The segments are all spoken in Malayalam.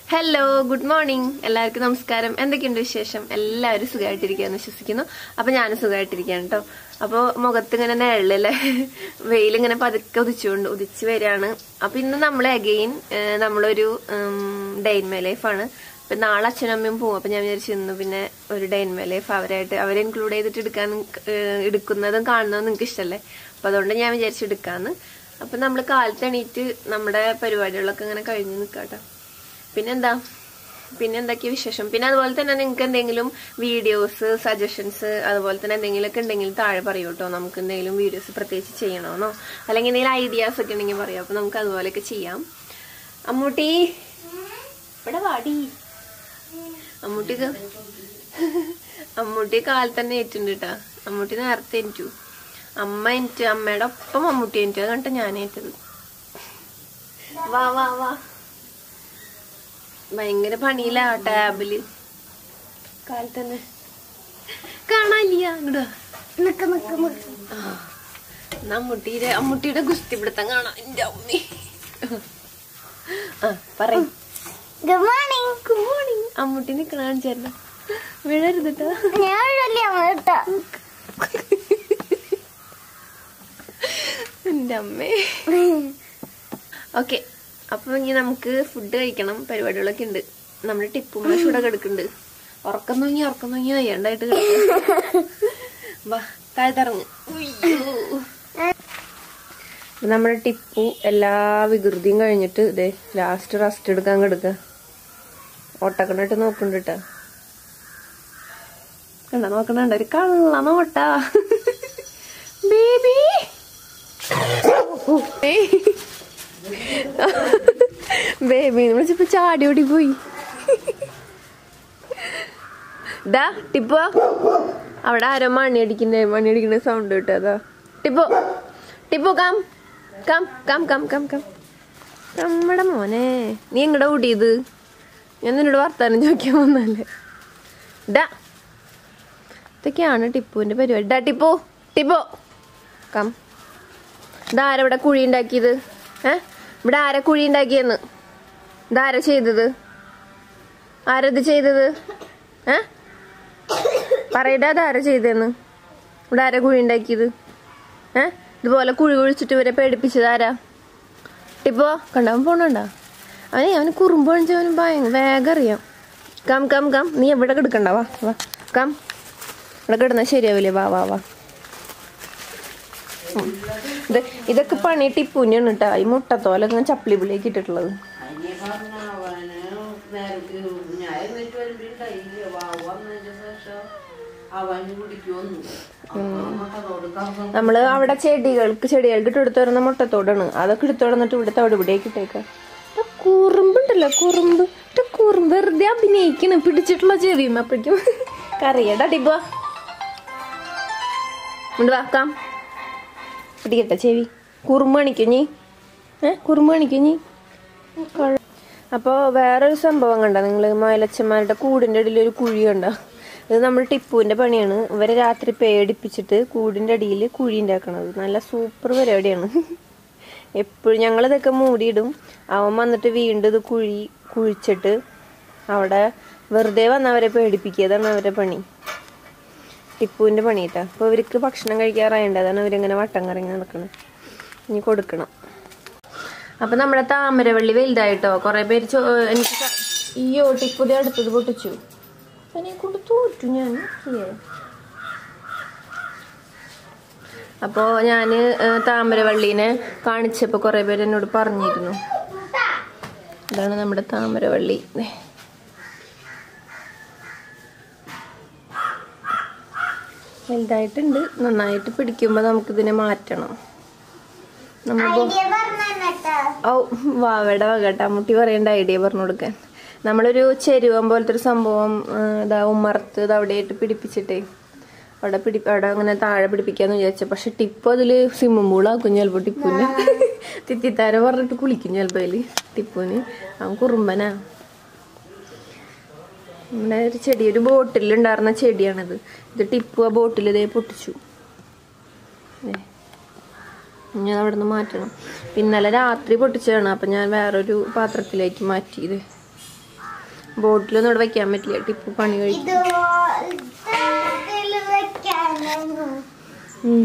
ഹലോ ഗുഡ് മോർണിംഗ് എല്ലാവർക്കും നമസ്കാരം എന്തൊക്കെയുണ്ട് വിശേഷം എല്ലാവരും സുഖമായിട്ടിരിക്കുകയെന്ന് വിശ്വസിക്കുന്നു അപ്പൊ ഞാനും സുഖമായിട്ടിരിക്കുകയാണ് കേട്ടോ അപ്പോൾ മുഖത്ത് ഇങ്ങനെ നിഴലല്ലേ വെയിലിങ്ങനെ പതുക്കെ ഉദിച്ചുകൊണ്ട് ഉദിച്ചു വരികയാണ് അപ്പൊ ഇന്ന് നമ്മൾ അഗെയിൻ നമ്മളൊരു ഡെയിൻമേ ലൈഫാണ് അപ്പൊ നാളെ അച്ഛനും അമ്മയും പോകും അപ്പൊ ഞാൻ വിചാരിച്ചു ഇന്ന് പിന്നെ ഒരു ഡെയിൻമേ ലൈഫ് അവരായിട്ട് അവരെ ഇൻക്ലൂഡ് ചെയ്തിട്ട് എടുക്കാൻ ഏഹ്, എടുക്കുന്നതും കാണുന്നതും നിങ്ങൾക്ക് ഇഷ്ടമല്ലേ അപ്പൊ അതുകൊണ്ട് ഞാൻ വിചാരിച്ചു എടുക്കാന്ന് അപ്പൊ നമ്മൾ കാലത്ത് എണീറ്റ് നമ്മുടെ പരിപാടികളൊക്കെ ഇങ്ങനെ കഴിഞ്ഞ് നിൽക്കാട്ടോ പിന്നെന്താ പിന്നെ എന്തൊക്കെയാ വിശേഷം പിന്നെ അതുപോലെ തന്നെ നിങ്ങൾക്ക് എന്തെങ്കിലും വീഡിയോസ് സജഷൻസ് അതുപോലെ തന്നെ എന്തെങ്കിലുമൊക്കെ ഉണ്ടെങ്കിൽ താഴെ പറയൂ കേട്ടോ നമുക്ക് എന്തെങ്കിലും വീഡിയോസ് പ്രത്യേകിച്ച് ചെയ്യണമെന്നോ അല്ലെങ്കിൽ എന്തെങ്കിലും ഐഡിയാസ് ഒക്കെ ഉണ്ടെങ്കിൽ പറയാം അപ്പൊ നമുക്ക് അതുപോലെയൊക്കെ ചെയ്യാം അമ്മൂട്ടി ഇവിടെ വാടി അമ്മൂട്ടി ഇത് അമ്മൂട്ടി കാലത്ത് തന്നെ ഏറ്റുണ്ട് കേട്ടാ അമ്മൂട്ടി നേരത്തെ എനിറ്റു അമ്മ എനിക്ക് അമ്മയുടെ ഒപ്പം അമ്മൂട്ടി എനിറ്റു അത് കണ്ടിട്ട് ഞാൻ ഏറ്റത് വാ വാ വാ ഭയങ്കര പണിയില്ല ടാബില് കാലത്ത് തന്നെ കാണാനില്ല ഇങ്ങോട്ട് നിക്ക് നിക്ക് നിക്ക് അമ്മൂട്ടിയുടെ അമ്മൂട്ടിയുടെ ഗുസ്തി പിടുത്തം കാണാം എന്റെ അമ്മി ആ പറയും ഗുഡ് മോർണിംഗ് ഗുഡ് മോർണിംഗ് അമ്മൂട്ടി നിക്കണ കാണിച്ചായിരുന്നു വീഴരുതട്ടോ ഞാൻ വലിയ കേട്ടോ എന്റെ അമ്മേ ഓക്കെ അപ്പൊ ഇനി നമുക്ക് ഫുഡ് കഴിക്കണം പരിപാടികളൊക്കെ ഉണ്ട് നമ്മുടെ ടിപ്പു മാഷ് ഇവിടെ കിടക്കുന്നുണ്ട് ഉറക്കം തൂങ്ങി ഉറക്കം തൂങ്ങി വയ്യാണ്ടായിട്ട് കിടക്കും വാ താഴ്ത്തിറങ്ങ് അപ്പൊ നമ്മുടെ ടിപ്പു എല്ലാ വികൃതിയും കഴിഞ്ഞിട്ട് ഇതേ ലാസ്റ്റ് റെസ്റ്റ് എടുക്കാൻ കിടക്ക ഓട്ടക്കണിട്ട് നോക്കണ്ട കേട്ടാ കണ്ട നോക്കണണ്ട ഒരു കള്ള നോട്ടാ ബേബി ബേബി വിളിച്ചപ്പോ ചാടി ഓടി പോയി ഡാ ടിപ്പോ അവിടെ ആരോ മണി അടിക്കുന്നേ മണി അടിക്കുന്ന സൗണ്ട് കിട്ടും അതാ ടിപ്പോ ടിപ്പോ come come come come come come നമ്മുടെ മോനെ നീ എങ്ങടെ ഓടിയത് ഞാൻ നിന്നോട് വർത്താനം ചോദിക്കാൻ വന്നല്ലേ ഡാ ഇതൊക്കെയാണ് ടിപ്പുവിന്റെ പരിപാടി ഡാ ടിപ്പു ടിപ്പോ കം ഇതാരാ ഇവിടെ കുഴി ഉണ്ടാക്കിയത് ഏ ഇവിടെ ആരാ കുഴി ഉണ്ടാക്കിയെന്ന് ഇതാരാ ചെയ്തത് ആരത് ചെയ്തത് ഏ പറയടാ അതാരാ ചെയ്തതെന്ന് ഇവിടെ ആരാ കുഴി ഉണ്ടാക്കിയത് ഏ ഇതുപോലെ കുഴി കുഴിച്ചിട്ട് ഇവരെ പേടിപ്പിച്ചത് ആരാ ടിപ്പോ കണ്ടവൻ പോണണ്ട അവനെ അവന് കുറുമ്പ് കാണിച്ച അവന് ഭയങ്കര വേഗം അറിയാം കം കം കം നീ എവിടെ കിടക്കണ്ട വാ വാ കം ഇവിടെ കിടന്നാ ശരിയാവില്ലേ വാ വാ വാ ഉം. ഇത് ഇതൊക്കെ പണി ടിപ്പൂനാണ് കേട്ടോ ഈ മുട്ടത്തോലൊക്കെ ഇങ്ങനെ ചപ്പിളി പുളിയൊക്കെ ഇട്ടിട്ടുള്ളത് അതിനെ പറഞ്ഞ അവന് നേരത്തെ ഞാൻ എന്നിട്ട് വരുമ്പോണ്ടായില്ല വാവ് വന്നതിന് ശേഷം അവന് കുടിക്കുമെന്നു അതോട് കറങ്ങും നമ്മള് അവിടെ ചെടികൾക്ക് ചെടികൾക്ക് ഇട്ട് എടുത്തു വരുന്ന മുട്ടത്തോടാണ് അതൊക്കെ എടുത്തു വന്നിട്ട് ഇവിടെ തവിട് ഇവിടേക്ക് ഇട്ടേക്ക കുറുമ്പുണ്ടല്ലോ കുറുമ്പ് ഇത് കുറുമ്പ് വെറുതെ അഭിനയിക്കണ് പിടിച്ചിട്ടുള്ള ചെവിയും അപ്പോഴേക്കും കറിയടാ ടിപ്പോ ഇങ്ങോട്ട് വാക്കാം പിടിക്കട്ടെ ചെവി കുറുമ്പ് കാണിക്കും നീ ഏ കുറുമ്പ് കാണിക്കും നീ അപ്പോൾ വേറൊരു സംഭവം കണ്ട നിങ്ങൾ മയിലച്ചന്മാരുടെ കൂടിൻ്റെ അടിയിൽ ഒരു കുഴി കണ്ട ഇത് നമ്മൾ ടിപ്പുവിൻ്റെ പണിയാണ് ഇവരെ രാത്രി പേടിപ്പിച്ചിട്ട് കൂടിൻ്റെ അടിയിൽ കുഴി ഉണ്ടാക്കണത് നല്ല സൂപ്പർ പരിപാടിയാണ് എപ്പോഴും ഞങ്ങളിതൊക്കെ മൂടിയിടും അവൻ വന്നിട്ട് വീണ്ടും ഇത് കുഴി കുഴിച്ചിട്ട് അവിടെ വെറുതെ വന്നവരെ പേടിപ്പിക്കുക അതാണ് അവരുടെ പണി ടിപ്പുവിൻ്റെ പണി കേട്ടോ അപ്പോൾ ഇവർക്ക് ഭക്ഷണം കഴിക്കാറായണ്ട് അതാണ് ഇവരിങ്ങനെ വട്ടം കറങ്ങി നടക്കുന്നത് ഇനി കൊടുക്കണം അപ്പൊ നമ്മുടെ താമരവള്ളി വലുതായിട്ടോ കൊറേ പേര് ചോ- എനിക്ക് ക- അയ്യോ ടിപ്പുതി അടുത്തത് പൊട്ടിച്ചു എന്നെ കൊണ്ട് തോറ്റു ഞാൻ നോക്കിയേ. അപ്പോ ഞാന് ഏഹ്, താമരവള്ളീനെ കാണിച്ചപ്പോ കൊറേ പേര് എന്നോട് പറഞ്ഞിരുന്നു ഇതാണ് നമ്മുടെ താമരവള്ളി ദേ. വലുതായിട്ടുണ്ട് നന്നായിട്ട് പിടിക്കുമ്പോ നമുക്കിതിനെ മാറ്റണം നമ്മളിപ്പോ ഐഡിയ പറഞ്ഞോ ഓ വാവയുടെ വകട്ട മുട്ടി പറയേണ്ട ഐഡിയ പറഞ്ഞു കൊടുക്കാൻ നമ്മളൊരു ചെരുവം പോലത്തെ ഒരു സംഭവം ആ, ഇതാ ഉമ്മർത്ത് ഇത് അവിടെയായിട്ട് പിടിപ്പിച്ചിട്ടേ അവിടെ പിടി അവിടെ അങ്ങനെ താഴെ പിടിപ്പിക്കാന്ന് വിചാരിച്ച പക്ഷെ ടിപ്പ് അതില് സ്വിമ്മിംഗ് പൂളാക്കും ചിലപ്പോ ടിപ്പുന് തിത്തിത്താര പറഞ്ഞിട്ട് കുളിക്കും ചിലപ്പോ അതില് ടിപ്പുന് അവൻ കുറുമ്പനാ നമ്മുടെ ഒരു ചെടി ഒരു ബോട്ടിൽ ഉണ്ടായിരുന്ന ചെടിയാണിത് ഇത് ടിപ്പു ആ ബോട്ടിൽ ഇതേ പൊട്ടിച്ചു ദേ. ഇനി അത് അവിടെ നിന്ന് മാറ്റണം ഇന്നലെ രാത്രി പൊട്ടിച്ചതാണ് അപ്പം ഞാൻ വേറൊരു പാത്രത്തിലേക്ക് മാറ്റിയത് ബോട്ടിലൊന്നും ഇവിടെ വെക്കാൻ പറ്റില്ല ടിപ്പു പണി കഴിക്കും ഇതുപോലത്തെ ഇതില് വെക്കാനാണ് ഉം.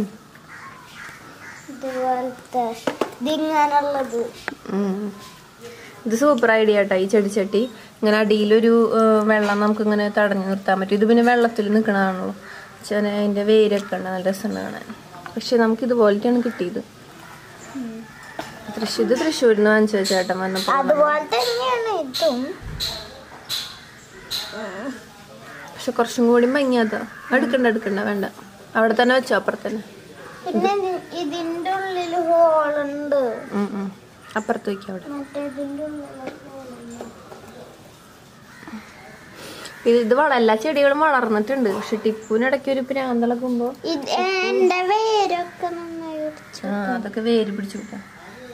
ഇതുപോലത്തെ ഇതിങ്ങനുള്ളത് ഉം. ഇത് സൂപ്പർ ഐഡിയ കേട്ടോ ഈ ചെടിച്ചട്ടി ഇങ്ങനെ അടിയിലൊരു ആ, വെള്ളം നമുക്ക് ഇങ്ങനെ തടഞ്ഞു നിർത്താൻ പറ്റും ഇത് പിന്നെ വെള്ളത്തിൽ നിൽക്കണതാണല്ലോ വെച്ചാൽ അതിന്റെ വേരൊക്കെ ഉണ്ട് നല്ല രസമുണ്ട് കാണാൻ പക്ഷെ നമുക്ക് ഇതുപോലത്തെയാണ് കിട്ടിയത് തൃശ്ശൂർ ഇത് തൃശ്ശൂരിൽ നിന്ന് വാങ്ങിച്ച ചേട്ടൻ വന്നപ്പോൾ അതുപോലെ തന്നെയാണ് ഇതും പക്ഷെ കുറച്ചും കൂടി ഭംഗിയാതാ എടുക്കണ്ട എടുക്കണ്ട വേണ്ട അവിടെ തന്നെ വെച്ചോ അപ്പുറത്ത് തന്നെ പിന്നെ ഇതി- ഇതിന്റെ ഉള്ളിൽ ഹോളുണ്ട് ഉം, ഉം. അപ്പുറത്ത് വയ്ക്കാം അവിടെ മറ്റേതിന്റെ ഉള്ളിൽ ഹോളുണ്ട് ഇത് ഇത് വള എല്ലാ ചെടികളും വളർന്നിട്ടുണ്ട് പക്ഷെ ടിപ്പുവിനിടയ്ക്ക് ഒരു പ്രാന്തളക്കുമ്പോ ഇത് എന്റെ വേരൊക്കെ നന്നായി പിടിച്ചു ആ അതൊക്കെ വേര് പിടിച്ചു കിട്ടാം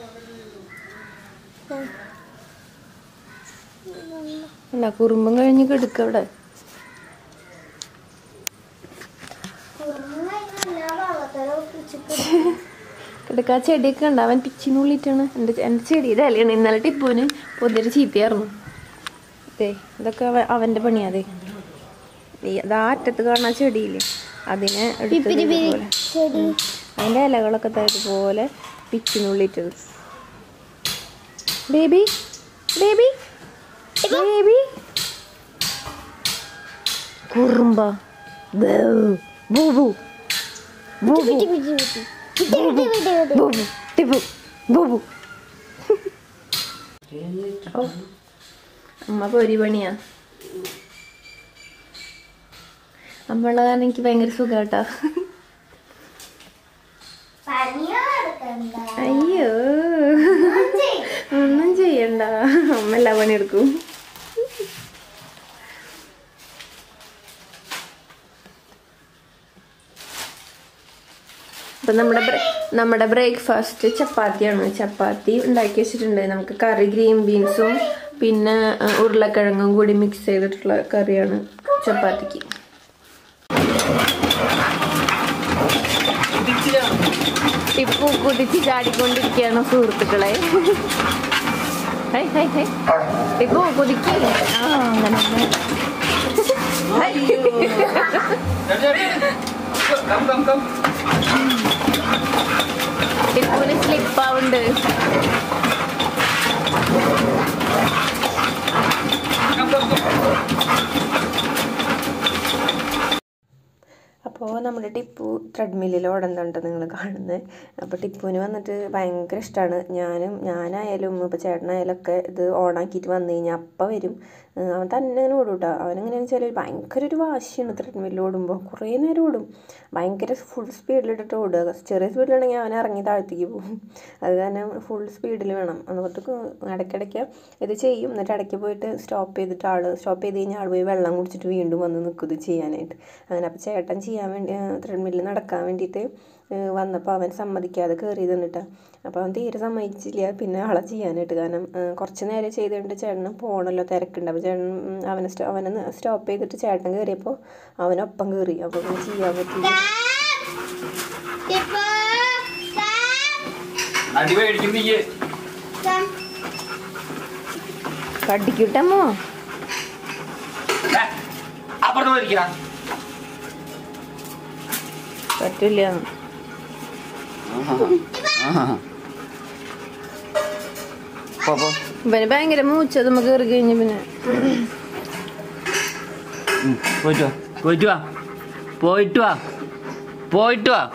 അല്ല കുറുമ്പും കഴിഞ്ഞ് കിടക്ക അവിടെ കിടക്ക ആ ചെടിയൊക്കെ ഉണ്ട് അവൻ പിച്ചിനുള്ളിട്ടാണ് എൻ്റെ എൻ്റെ ചെടിയുടെ ഇലയാണ് ഇന്നലെ ടിപ്പുവിന് പൊതിരി ചീത്തയായിരുന്നു അതെ ഇതൊക്കെ അവ- അവൻ്റെ പണിയാതെ ഈ അത് ആ അറ്റത്ത് കാണുന്ന ചെടിയില്ലേ അതിനെ എടുത്തത് ഇതുപോലെ ചെടി അതിന്റെ ഇലകളൊക്കെ ദാ ഇതുപോലെ പിച്ചിനുള്ളിട്ടത് ബേബി ബേബി ബേബി കുറുമ്പ ബൂബു ബൂബു വിട്ടി വിട്ടി വിട്ടി വിട്ടി വിട്ടി വിട്ടി ബൂബു ടിബു ബൂബു ഓ അമ്മ പൊരി പണിയാ അമ്മയുള്ള കാരണം എനിക്ക് ഭയങ്കര സുഖാട്ടോ പനിയോ എടുക്കണ്ട അയ്യോ ഒന്നും ചെയ്യണ്ട അമ്മ എല്ലാ പണിയെടുക്കും അപ്പൊ നമ്മുടെ ബ്രേ- നമ്മുടെ ബ്രേക്ക്ഫാസ്റ്റ് ചപ്പാത്തിയാണ് ചപ്പാത്തി ഉണ്ടാക്കി വെച്ചിട്ടുണ്ട് നമുക്ക് കറി ഗ്രീൻ ബീൻസും പിന്നെ ആ, ഉരുളക്കിഴങ്ങും കൂടി മിക്സ് ചെയ്തിട്ടുള്ള കറിയാണ് ചപ്പാത്തിക്ക് ടിപ്പു കുതിച്ച് ചാടിക്കൊണ്ടിരിക്കുകയാണ് സുഹൃത്തുക്കളെ ഹൈ ഹൈ ഹൈ ടിപ്പു കുതിക്ക് ആ അങ്ങനെ അങ്ങനെ. ഹൈ. Come, come, come. ടിപ്പുവിന് സ്ലിപ്പ് ആവുന്നുണ്ട് Come, come, come. അപ്പോൾ നമ്മുടെ ടിപ്പു ത്രെഡ്മില്ലിൽ ഓടുന്നുണ്ട് നിങ്ങൾ കാണുന്നത് അപ്പോൾ ടിപ്പുവിന് വന്നിട്ട് ഭയങ്കര ഇഷ്ടമാണ് ഞാനും ഞാനായാലും ഇപ്പോൾ ചേട്ടനായാലും ഒക്കെ ഇത് ഓണാക്കിയിട്ട് വന്നു കഴിഞ്ഞാൽ അപ്പം വരും ആ, അവൻ തന്നെ ഇങ്ങനെ ഓടും കേട്ടോ അവനെങ്ങനെയാണെന്ന് വെച്ചാൽ ഭയങ്കര ഒരു വാശിയാണ് ത്രെഡ്മില്ലിൽ ഓടുമ്പോൾ കുറേ നേരം ഓടും ഭയങ്കര ഫുൾ സ്പീഡിലിട്ടിട്ട് ഓടുക ചെറിയ സ്പീഡിലാണെങ്കിൽ അവൻ ഇറങ്ങി താഴത്തേക്ക് പോകും അത് കാരണം ഫുൾ സ്പീഡിൽ വേണം എന്നിട്ട് ഇടയ്ക്കിടയ്ക്ക് ഇത് ചെയ്യും എന്നിട്ട് ഇടയ്ക്ക് പോയിട്ട് സ്റ്റോപ്പ് ചെയ്തിട്ട് ആൾ സ്റ്റോപ്പ് ചെയ്ത് കഴിഞ്ഞാൽ ആൾ പോയി വെള്ളം കുടിച്ചിട്ട് വീണ്ടും വന്ന് നിൽക്കും ഇത് ചെയ്യാനായിട്ട് അങ്ങനെ അപ്പോൾ ചേട്ടൻ ചെയ്യാൻ വേണ്ടി ത്രെഡ്മില്ലിൽ നടക്കാൻ വേണ്ടിയിട്ട് വന്നപ്പോൾ അവൻ സമ്മതിക്കാതെ കയറി തന്നിട്ടാ അപ്പോൾ അവൻ തീരെ സമ്മതിച്ചില്ല പിന്നെ ആളെ ചെയ്യാനായിട്ട് കാരണം ഏഹ്, കുറച്ച് നേരം ചെയ്ത് കഴിഞ്ഞിട്ട് ചേട്ടന് പോകണമല്ലോ തിരക്കുണ്ട് അപ്പോൾ ചേട്ടൻ ഉം, അവനെ സ്റ്റോ അവനെ സ്റ്റോപ്പ് ചെയ്തിട്ട് ചേട്ടൻ കയറിയപ്പോൾ അവനൊപ്പം കയറി അപ്പോൾ പിന്നെ ചെയ്യാൻ പറ്റില്ല ടിപ്പു അടി മേടിക്കും നീ കടിക്കൂട്ടമ്മോ ഏ, അപ്പുറത്ത് പോയിരിക്കടാ പറ്റില്ല പോ പോ ഇവന് ഭയങ്കര മൂച്ച നമുക്ക് കയറി കഴിഞ്ഞ പിന്നെ ഉം, പോയിട്ട് വാ പോയിട്ട് വാ പോയിട്ട് വാ പോയിട്ട് വാ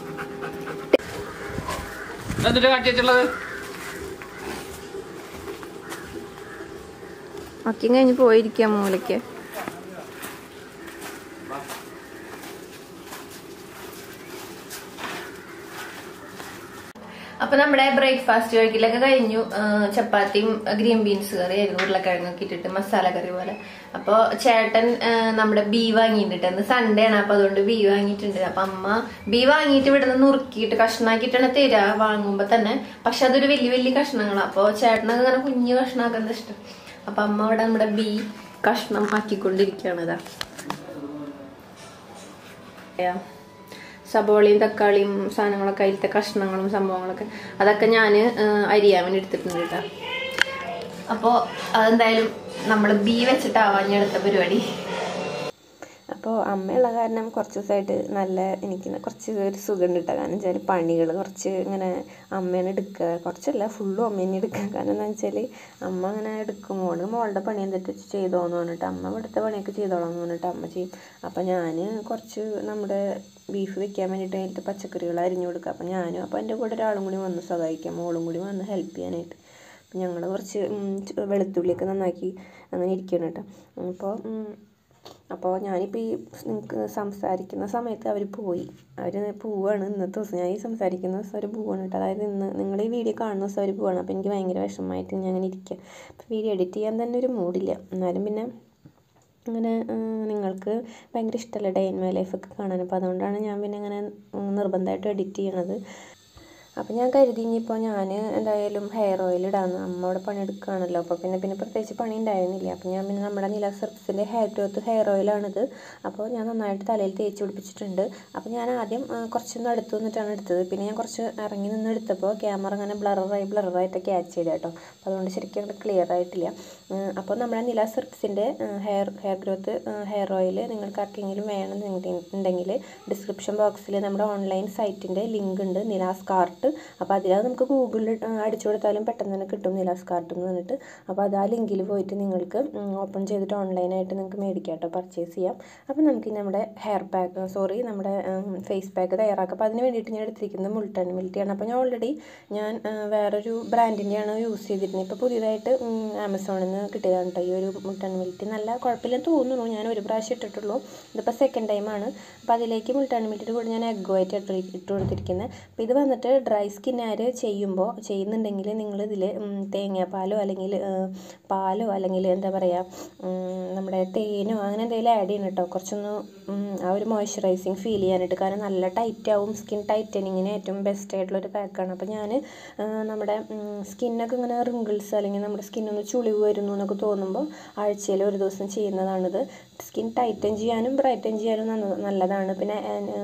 എന്നിട്ട് കാട്ടി വെച്ചുള്ളത് അക്കിയും കഴിഞ്ഞ് പോയിരിക്കാം മൂലയ്ക്ക് അപ്പൊ നമ്മുടെ ബ്രേക്ക്ഫാസ്റ്റ് കഴിക്കലൊക്കെ കഴിഞ്ഞു ആ, ചപ്പാത്തിയും ഗ്രീൻ ബീൻസ് കറി ആയിരുന്നു ഉരുളക്കിഴങ്ങൊക്കെ ഇട്ടിട്ട് മസാല കറി പോലെ അപ്പൊ ചേട്ടൻ ആ, നമ്മുടെ ബീ വാങ്ങിയിട്ടുണ്ട് ഇന്ന് സൺഡേ ആണ് അപ്പൊ അതുകൊണ്ട് ബീ വാങ്ങിയിട്ടുണ്ട് അപ്പൊ അമ്മ ബീ വാങ്ങിയിട്ട് ഇവിടെ നിന്ന് നുറുക്കിയിട്ട് കഷ്ണാക്കിയിട്ടാണ് തരിക വാങ്ങുമ്പോ തന്നെ പക്ഷെ അതൊരു വലിയ വലിയ കഷ്ണങ്ങളാണ് അപ്പൊ ചേട്ടനൊക്കെ അങ്ങനെ കുഞ്ഞു കഷ്ണാക്കുന്നത് ഇഷ്ടം അപ്പൊ അമ്മ ഇവിടെ നമ്മുടെ ബീ കഷ്ണം ആക്കിക്കൊണ്ടിരിക്കുകയാണ് ഇതാ ഏ, സബോളയും തക്കാളിയും സാധനങ്ങളൊക്കെ അതിലത്തെ കഷ്ണങ്ങളും സംഭവങ്ങളൊക്കെ അതൊക്കെ ഞാൻ അരിയാൻ വേണ്ടി എടുത്തിട്ടുണ്ട് കേട്ടോ അപ്പോൾ അതെന്തായാലും നമ്മൾ ബി വെച്ചിട്ടാവാഞ്ഞെടുത്ത പരിപാടി അപ്പോൾ അമ്മയുള്ള കാരണം കുറച്ച് ദിവസമായിട്ട് നല്ല എനിക്ക് കുറച്ച് ഒരു സുഖം കിട്ടുക കാരണം വെച്ചാൽ പണികൾ കുറച്ച് ഇങ്ങനെ അമ്മേനെ എടുക്കുക കുറച്ചല്ല ഫുള്ളും അമ്മേനെ എടുക്കുക കാരണം എന്താ വെച്ചാൽ അമ്മ അങ്ങനെ എടുക്കും മോള് മോളുടെ പണി എന്തിട്ട് ചെയ്തോന്ന് പറഞ്ഞിട്ട് അമ്മ ഇവിടുത്തെ പണിയൊക്കെ ചെയ്തോളാം എന്ന് പറഞ്ഞിട്ട് അമ്മ ചെയ്യും അപ്പം ഞാൻ കുറച്ച് നമ്മുടെ ബീഫ് വെക്കാൻ വേണ്ടിയിട്ട് അതിലത്തെ പച്ചക്കറികൾ അരിഞ്ഞു കൊടുക്കുക അപ്പം ഞാനും അപ്പോൾ എൻ്റെ കൂടെ ഒരാളും കൂടി വന്ന് സഹായിക്കാം മോളും കൂടി വന്ന് ഹെൽപ്പ് ചെയ്യാനായിട്ട് ഞങ്ങൾ കുറച്ച് ഉം, ച് വെളുത്തുള്ളിയൊക്കെ നന്നാക്കി അങ്ങനെ ഇരിക്കണം കേട്ടോ അപ്പോൾ അപ്പോൾ ഞാനിപ്പോൾ ഈ നിങ്ങൾക്ക് സംസാരിക്കുന്ന സമയത്ത് അവർ പോയി അവർ പോവാണ് ഇന്നത്തെ ദിവസം ഞാൻ ഈ സംസാരിക്കുന്ന ദിവസം അവർ പോവാണ് കേട്ടോ അതായത് ഇന്ന് നിങ്ങൾ ഈ വീഡിയോ കാണുന്ന ദിവസം അവർ പോവാണ് അപ്പോൾ എനിക്ക് ഭയങ്കര വിഷമമായിട്ട് ഞാൻ അങ്ങനെ ഇരിക്കുക അപ്പോൾ വീഡിയോ എഡിറ്റ് ചെയ്യാൻ തന്നെ ഒരു മൂഡില്ല എന്നാലും പിന്നെ അങ്ങനെ ആ, നിങ്ങൾക്ക് ഭയങ്കര ഇഷ്ടമല്ല ഡേ ഇൻ മൈ ലൈഫൊക്കെ കാണാൻ അപ്പോൾ അതുകൊണ്ടാണ് ഞാൻ പിന്നെ അങ്ങനെ ഉം, നിർബന്ധമായിട്ടും എഡിറ്റ് ചെയ്യണത് അപ്പം ഞാൻ കരുതി ഇനിയിപ്പോൾ ഞാൻ എന്തായാലും ഹെയർ ഓയിൽ ഇടാമെന്ന് അമ്മ അവിടെ പണിയെടുക്കുകയാണല്ലോ അപ്പോൾ പിന്നെ പിന്നെ പ്രത്യേകിച്ച് പണി ഉണ്ടായിരുന്നില്ല അപ്പം ഞാൻ പിന്നെ നമ്മുടെ നില സർഫിസിൻ്റെ ഹെയർ ഗ്രോത്ത് ഹെയർ ഓയിലാണിത് അപ്പോൾ ഞാൻ നന്നായിട്ട് തലയിൽ തേച്ച് പിടിപ്പിച്ചിട്ടുണ്ട് അപ്പോൾ ഞാൻ ആദ്യം ആ, കുറച്ചൊന്ന് അടുത്ത് നിന്നിട്ടാണ് എടുത്തത് പിന്നെ ഞാൻ കുറച്ച് ഇറങ്ങി നിന്ന് എടുത്തപ്പോൾ ക്യാമറ അങ്ങനെ ബ്ലറായി ബ്ലറായിട്ട് ക്യാച്ച് ചെയ്ത കേട്ടോ അപ്പോൾ അതുകൊണ്ട് ശരിക്കും അങ്ങോട്ട് ക്ലിയർ ആയിട്ടില്ല ഉം, അപ്പോൾ നമ്മുടെ നില സർഫിസിൻ്റെ hair hair growth hair oil നിങ്ങൾക്ക് ആർക്കെങ്കിലും വേണമെന്നുണ്ടെങ്കിൽ ഡിസ്ക്രിപ്ഷൻ ബോക്സിൽ നമ്മുടെ ഓൺലൈൻ സൈറ്റിൻ്റെ ലിങ്ക് ഉണ്ട് നിലാസ് കാർട്ട് അപ്പോൾ അതിൽ നമുക്ക് ഗൂഗിളിൽ അടിച്ചു കൊടുത്താലും പെട്ടെന്ന് തന്നെ കിട്ടും നിലാസ് കാർട്ട് എന്ന് പറഞ്ഞിട്ട് അപ്പോൾ അത് ആ ലിങ്കിൽ പോയിട്ട് നിങ്ങൾക്ക് ഓപ്പൺ ചെയ്തിട്ട് ഓൺലൈനായിട്ട് നിങ്ങൾക്ക് മേടിക്കാം കേട്ടോ പർച്ചേസ് ചെയ്യാം അപ്പോൾ നമുക്ക് ഇനി നമ്മുടെ ഹെയർ പാക്ക് സോറി നമ്മുടെ ഫേസ് പാക്ക് തയ്യാറാക്കാം അപ്പോൾ അതിന് വേണ്ടിയിട്ട് ഞാൻ എടുത്തിരിക്കുന്നത് മുൾട്ടൺ മിൽറ്റിയാണ് അപ്പോൾ ഞാൻ ഓൾറെഡി ഞാൻ ആ, വേറൊരു ബ്രാൻഡിൻ്റെയാണ് യൂസ് ചെയ്തിരുന്നത് ഇപ്പോൾ പുതിയതായിട്ട് ഉം, ആമസോണിൽ നിന്ന് കിട്ടിയതാണ് കേട്ടോ ഈ ഒരു മുൾട്ടൺ മിൽറ്റി നല്ല കുഴപ്പമില്ലെന്ന് തോന്നുന്നു ഞാൻ ഒരു പ്രാവശ്യം ഇട്ടിട്ടുള്ളൂ ഇതിപ്പോൾ സെക്കൻഡ് ടൈമാണ് അപ്പോൾ അതിലേക്ക് മുൾട്ടൺ മിൽറ്റിയുടെ കൂടെ ഞാൻ എഗ് വൈറ്റ് ഇട്ട് ഇട്ട് കൊടുത്തിരിക്കുന്നത് അപ്പോൾ ഇത് വന്നിട്ട് ഡ്രൈ സ്കിന്നുകാർ ചെയ്യുമ്പോൾ ചെയ്യുന്നുണ്ടെങ്കിൽ നിങ്ങൾ ഇതിൽ തേങ്ങാപ്പാലോ അല്ലെങ്കിൽ ആ, പാലോ അല്ലെങ്കിൽ എന്താ പറയുക ഉം, നമ്മുടെ തേനോ അങ്ങനെ എന്തെങ്കിലും ആഡ് ചെയ്യണം കേട്ടോ കുറച്ചൊന്ന് ഉം, ആ ഒരു മോയ്സ്ചറൈസിങ് ഫീൽ ചെയ്യാനായിട്ട് കാരണം നല്ല ടൈറ്റ് ആവും സ്കിൻ ടൈറ്റനിങ്ങിന് ഏറ്റവും ബെസ്റ്റ് ആയിട്ടുള്ള ഒരു പാക്കാണ് അപ്പോൾ ഞാൻ നമ്മുടെ സ്കിന്നൊക്കെ ഇങ്ങനെ റിങ്കിൾസ് അല്ലെങ്കിൽ നമ്മുടെ സ്കിന്നൊന്ന് ചുളിവ് വരുന്നു എന്നൊക്കെ തോന്നുമ്പോൾ ആഴ്ചയിൽ ഒരു ദിവസം ചെയ്യുന്നതാണിത് സ്കിൻ ടൈറ്റൻ ചെയ്യാനും ബ്രൈറ്റൻ ചെയ്യാനും നന്ന- നല്ലതാണ് പിന്നെ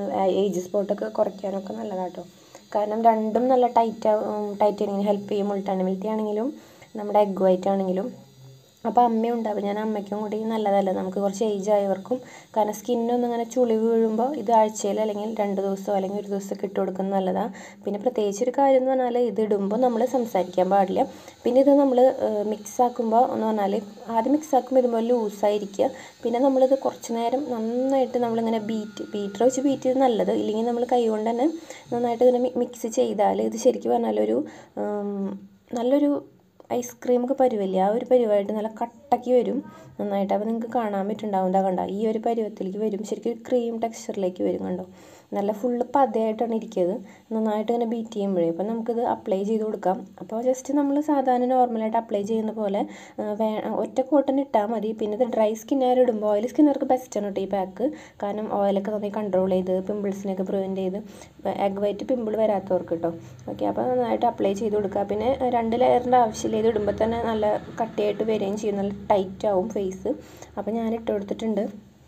ഏജ് സ്പോട്ടൊക്കെ കുറയ്ക്കാനൊക്കെ നല്ലതാട്ടോ കാരണം രണ്ടും നല്ല ടൈറ്റ് ടൈറ്റനിങ്ങിന് ഹെൽപ്പ് ചെയ്യും മുൾട്ടാണ് മിൽറ്റി ആണെങ്കിലും നമ്മുടെ എഗ് വൈറ്റ് ആണെങ്കിലും അപ്പോൾ അമ്മയുണ്ട് അപ്പോൾ ഞാൻ അമ്മയ്ക്കും കൂടി നല്ലതല്ല നമുക്ക് കുറച്ച് ഏജ് ആയവർക്കും കാരണം സ്കിന്നൊന്നും ഇങ്ങനെ ചുളി വീഴുമ്പോൾ ഇത് ആഴ്ചയിൽ അല്ലെങ്കിൽ രണ്ട് ദിവസമോ അല്ലെങ്കിൽ ഒരു ദിവസമൊക്കെ ഇട്ട് കൊടുക്കുന്നത് നല്ലതാണ് പിന്നെ പ്രത്യേകിച്ച് ഒരു കാര്യം എന്ന് പറഞ്ഞാൽ ഇത് ഇടുമ്പോൾ നമ്മൾ സംസാരിക്കാൻ പാടില്ല പിന്നെ ഇത് നമ്മൾ മിക്സ് ആക്കുമ്പോൾ എന്ന് പറഞ്ഞാൽ ആദ്യം മിക്സ് ആക്കുമ്പോൾ ഇതുപോലെ ലൂസായിരിക്കുക പിന്നെ നമ്മളിത് കുറച്ച് നേരം നന്നായിട്ട് നമ്മളിങ്ങനെ ബീറ്റ് ബീറ്റർ വെച്ച് ബീറ്റ് ചെയ്ത് നല്ലത് ഇല്ലെങ്കിൽ നമ്മൾ കൈ കൊണ്ട് തന്നെ നന്നായിട്ട് ഇങ്ങനെ മിക്സ് ചെയ്താൽ ഇത് ശരിക്കും പറഞ്ഞാൽ ഒരു ഉം, നല്ലൊരു ഐസ്ക്രീം ഒക്കെ പരുവല്ലേ ആ ഒരു പരുവായിട്ട് നല്ല കട്ടയ്ക്ക് വരും നന്നായിട്ട് അപ്പോൾ നിങ്ങൾക്ക് കാണാൻ പറ്റുന്നുണ്ടാവും എന്താ കണ്ട ഈ ഒരു പരുവത്തിലേക്ക് വരും ശരിക്കും ഒരു ക്രീം ടെക്സ്ചറിലേക്ക് വരും കണ്ടോ നല്ല ഫുള്ള് പതയായിട്ടാണ് ഇരിക്കുന്നത് നന്നായിട്ട് ഇങ്ങനെ ബീറ്റ് ചെയ്യുമ്പോഴേ അപ്പോൾ നമുക്കിത് അപ്ലൈ ചെയ്ത് കൊടുക്കാം അപ്പോൾ ജസ്റ്റ് നമ്മൾ സാധാരണ നോർമലായിട്ട് അപ്ലൈ ചെയ്യുന്ന പോലെ ആ, വേ ഒറ്റ കോട്ടൺ ഇട്ടാൽ മതി പിന്നെ ഇത് ഡ്രൈ സ്കിന്നുകാർ ഇടുമ്പോൾ ഓയിൽ സ്കിന്നുകാർക്ക് ബെസ്റ്റാണ് കേട്ടോ ഈ പാക്ക് കാരണം ഓയിലൊക്കെ നന്നായി കൺട്രോൾ ചെയ്ത് പിമ്പിൾസിനെയൊക്കെ പ്രിവെൻറ്റ് ചെയ്ത് എഗ് വൈറ്റ് പിമ്പിൾ വരാത്തവർക്ക് കേട്ടോ ഓക്കെ അപ്പോൾ നന്നായിട്ട് അപ്ലൈ ചെയ്ത് കൊടുക്കുക പിന്നെ രണ്ട് ലെയറിൻ്റെ ആവശ്യമില്ല ഇത് ഇടുമ്പോൾ തന്നെ നല്ല കട്ടിയായിട്ട് വരികയും ചെയ്യും നല്ല ടൈറ്റ് ആവും ഫേസ് അപ്പോൾ ഞാൻ ഇട്ട് കൊടുത്തിട്ടുണ്ട്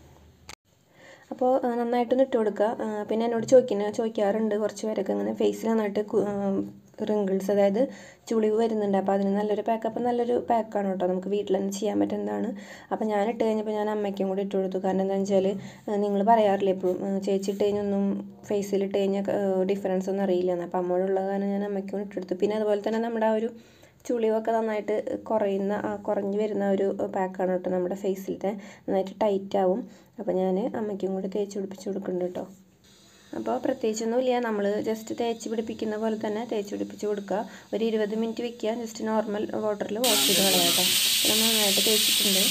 അപ്പോൾ ആ, നന്നായിട്ടൊന്ന് ഇട്ട് കൊടുക്കുക ആ, പിന്നെ എന്നോട് ചോദിക്കുന്ന ചോദിക്കാറുണ്ട് കുറച്ച് പേരൊക്കെ ഇങ്ങനെ ഫേസിൽ നന്നായിട്ട് റിങ്കിൾസ് അതായത് ചുളിവ് വരുന്നുണ്ട് അപ്പോൾ അതിന് നല്ലൊരു പാക്ക് അപ്പോൾ നല്ലൊരു പാക്കാണ് കേട്ടോ നമുക്ക് വീട്ടിൽ തന്നെ ചെയ്യാൻ പറ്റുന്നതാണ് അപ്പോൾ ഞാൻ ഇട്ട് കഴിഞ്ഞപ്പോൾ ഞാൻ അമ്മയ്ക്കും കൂടി ഇട്ട് കൊടുത്തു കാരണം എന്താണെന്ന് വെച്ചാൽ നിങ്ങൾ പറയാറില്ല എപ്പോഴും ആ, ചേച്ചി ഇട്ട് കഴിഞ്ഞൊന്നും ഫേസിൽ ഇട്ട് കഴിഞ്ഞാൽ ഡിഫറൻസ് ഒന്നും അറിയില്ലെന്ന് അപ്പോൾ അമ്മയോടുള്ള കാരണം ഞാൻ അമ്മയ്ക്കും കൂടി ഇട്ടെടുത്തു പിന്നെ അതുപോലെ തന്നെ നമ്മുടെ ആ ഒരു ചുളിവൊക്കെ നന്നായിട്ട് കുറയുന്ന ആ കുറഞ്ഞു വരുന്ന ഒരു പാക്കാണ് കേട്ടോ നമ്മുടെ ഫേസിലത്തെ നന്നായിട്ട് ടൈറ്റ് ആവും അപ്പോൾ ഞാൻ അമ്മയ്ക്കും കൂടി തേച്ച് പിടിപ്പിച്ച് കൊടുക്കുന്നുണ്ട് കേട്ടോ അപ്പോൾ പ്രത്യേകിച്ചൊന്നുമില്ല നമ്മൾ ജസ്റ്റ് തേച്ച് പിടിപ്പിക്കുന്ന പോലെ തന്നെ തേച്ച് പിടിപ്പിച്ച് കൊടുക്കുക ഒരു ഇരുപത് മിനിറ്റ് വെക്കുക ജസ്റ്റ് നോർമൽ വാട്ടറിൽ വാഷ് ചെയ്ത് കളയാം കേട്ടോ അപ്പോൾ നമ്മൾ നന്നായിട്ട് തേച്ചിട്ടുണ്ട്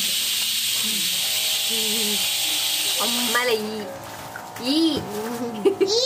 അമ്മല ഈ ഈ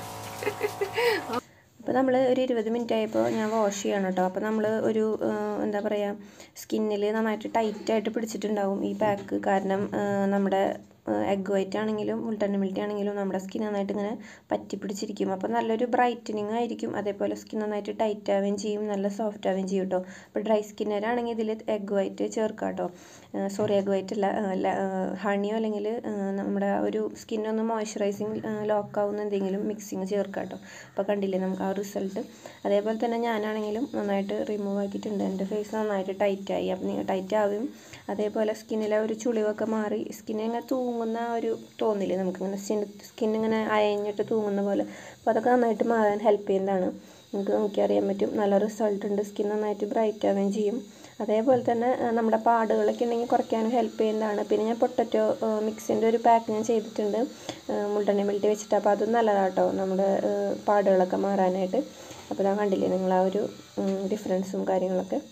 അപ്പോൾ നമ്മൾ ഒരു ഇരുപത് മിനിറ്റ് ആയപ്പോൾ ഞാൻ വാഷ് ചെയ്യണം കേട്ടോ അപ്പോൾ നമ്മൾ ഒരു ആ, എന്താ പറയുക സ്കിന്നിൽ നന്നായിട്ട് ടൈറ്റായിട്ട് പിടിച്ചിട്ടുണ്ടാവും ഈ പാക്ക് കാരണം ആ, നമ്മുടെ എഗ് വൈറ്റ് ആണെങ്കിലും ഉൾട്ടൻമിൽറ്റി ആണെങ്കിലും നമ്മുടെ സ്കിൻ നന്നായിട്ട് ഇങ്ങനെ പറ്റി പിടിച്ചിരിക്കും അപ്പോൾ നല്ലൊരു ബ്രൈറ്റനിങ് ആയിരിക്കും അതേപോലെ സ്കിൻ നന്നായിട്ട് ടൈറ്റ് ആവുകയും ചെയ്യും നല്ല സോഫ്റ്റ് ആവുകയും ചെയ്യും കേട്ടോ അപ്പോൾ ഡ്രൈ സ്കിന്നരാണെങ്കിൽ ഇതിൽ എഗ് വൈറ്റ് ചേർക്കാം കേട്ടോ സോറി എഗ് വൈറ്റ് അല്ല ഹണിയോ അല്ലെങ്കിൽ നമ്മുടെ ആ ഒരു സ്കിന്നൊന്ന് മോയ്സ്ചറൈസിങ് ലോക്ക് ആവുന്ന എന്തെങ്കിലും മിക്സിങ് ചേർക്കാം കേട്ടോ അപ്പോൾ കണ്ടില്ലേ നമുക്ക് ആ റിസൾട്ട് അതേപോലെ തന്നെ ഞാനാണെങ്കിലും നന്നായിട്ട് റിമൂവ് ആക്കിയിട്ടുണ്ട് എൻ്റെ ഫേസ് നന്നായിട്ട് ടൈറ്റായി അപ്പം ടൈറ്റ് ആവും അതേപോലെ സ്കിന്നിലെ ഒരു ചുളിവൊക്കെ മാറി സ്കിന്നിങ്ങനെ തൂങ്ങുന്ന ആ ഒരു തോന്നില്ലേ നമുക്കിങ്ങനെ സ്കിൻ സ്കിൻ ഇങ്ങനെ അയഞ്ഞിട്ട് തൂങ്ങുന്ന പോലെ അപ്പോൾ അതൊക്കെ നന്നായിട്ട് മാറാൻ ഹെൽപ്പ് ചെയ്യുന്നതാണ് നമുക്ക് നോക്കിയറിയാൻ പറ്റും നല്ല റിസൾട്ട് ഉണ്ട് സ്കിൻ നന്നായിട്ട് ബ്രൈറ്റ് ആവുകയും ചെയ്യും അതേപോലെ തന്നെ ആ, നമ്മുടെ പാടുകളൊക്കെ ഉണ്ടെങ്കിൽ കുറയ്ക്കാനും ഹെൽപ്പ് ചെയ്യുന്നതാണ് പിന്നെ ഞാൻ പൊട്ടറ്റോ മിക്സിൻ്റെ ഒരു പാക്ക് ഞാൻ ചെയ്തിട്ടുണ്ട് മുൾട്ടണി മിൽട്ടി വെച്ചിട്ട് അപ്പോൾ അതും നല്ലതാട്ടോ നമ്മുടെ ആ, പാടുകളൊക്കെ മാറാനായിട്ട് അപ്പോൾ ഞാൻ കണ്ടില്ലേ നിങ്ങൾ ആ ഒരു ഡിഫറൻസും കാര്യങ്ങളൊക്കെ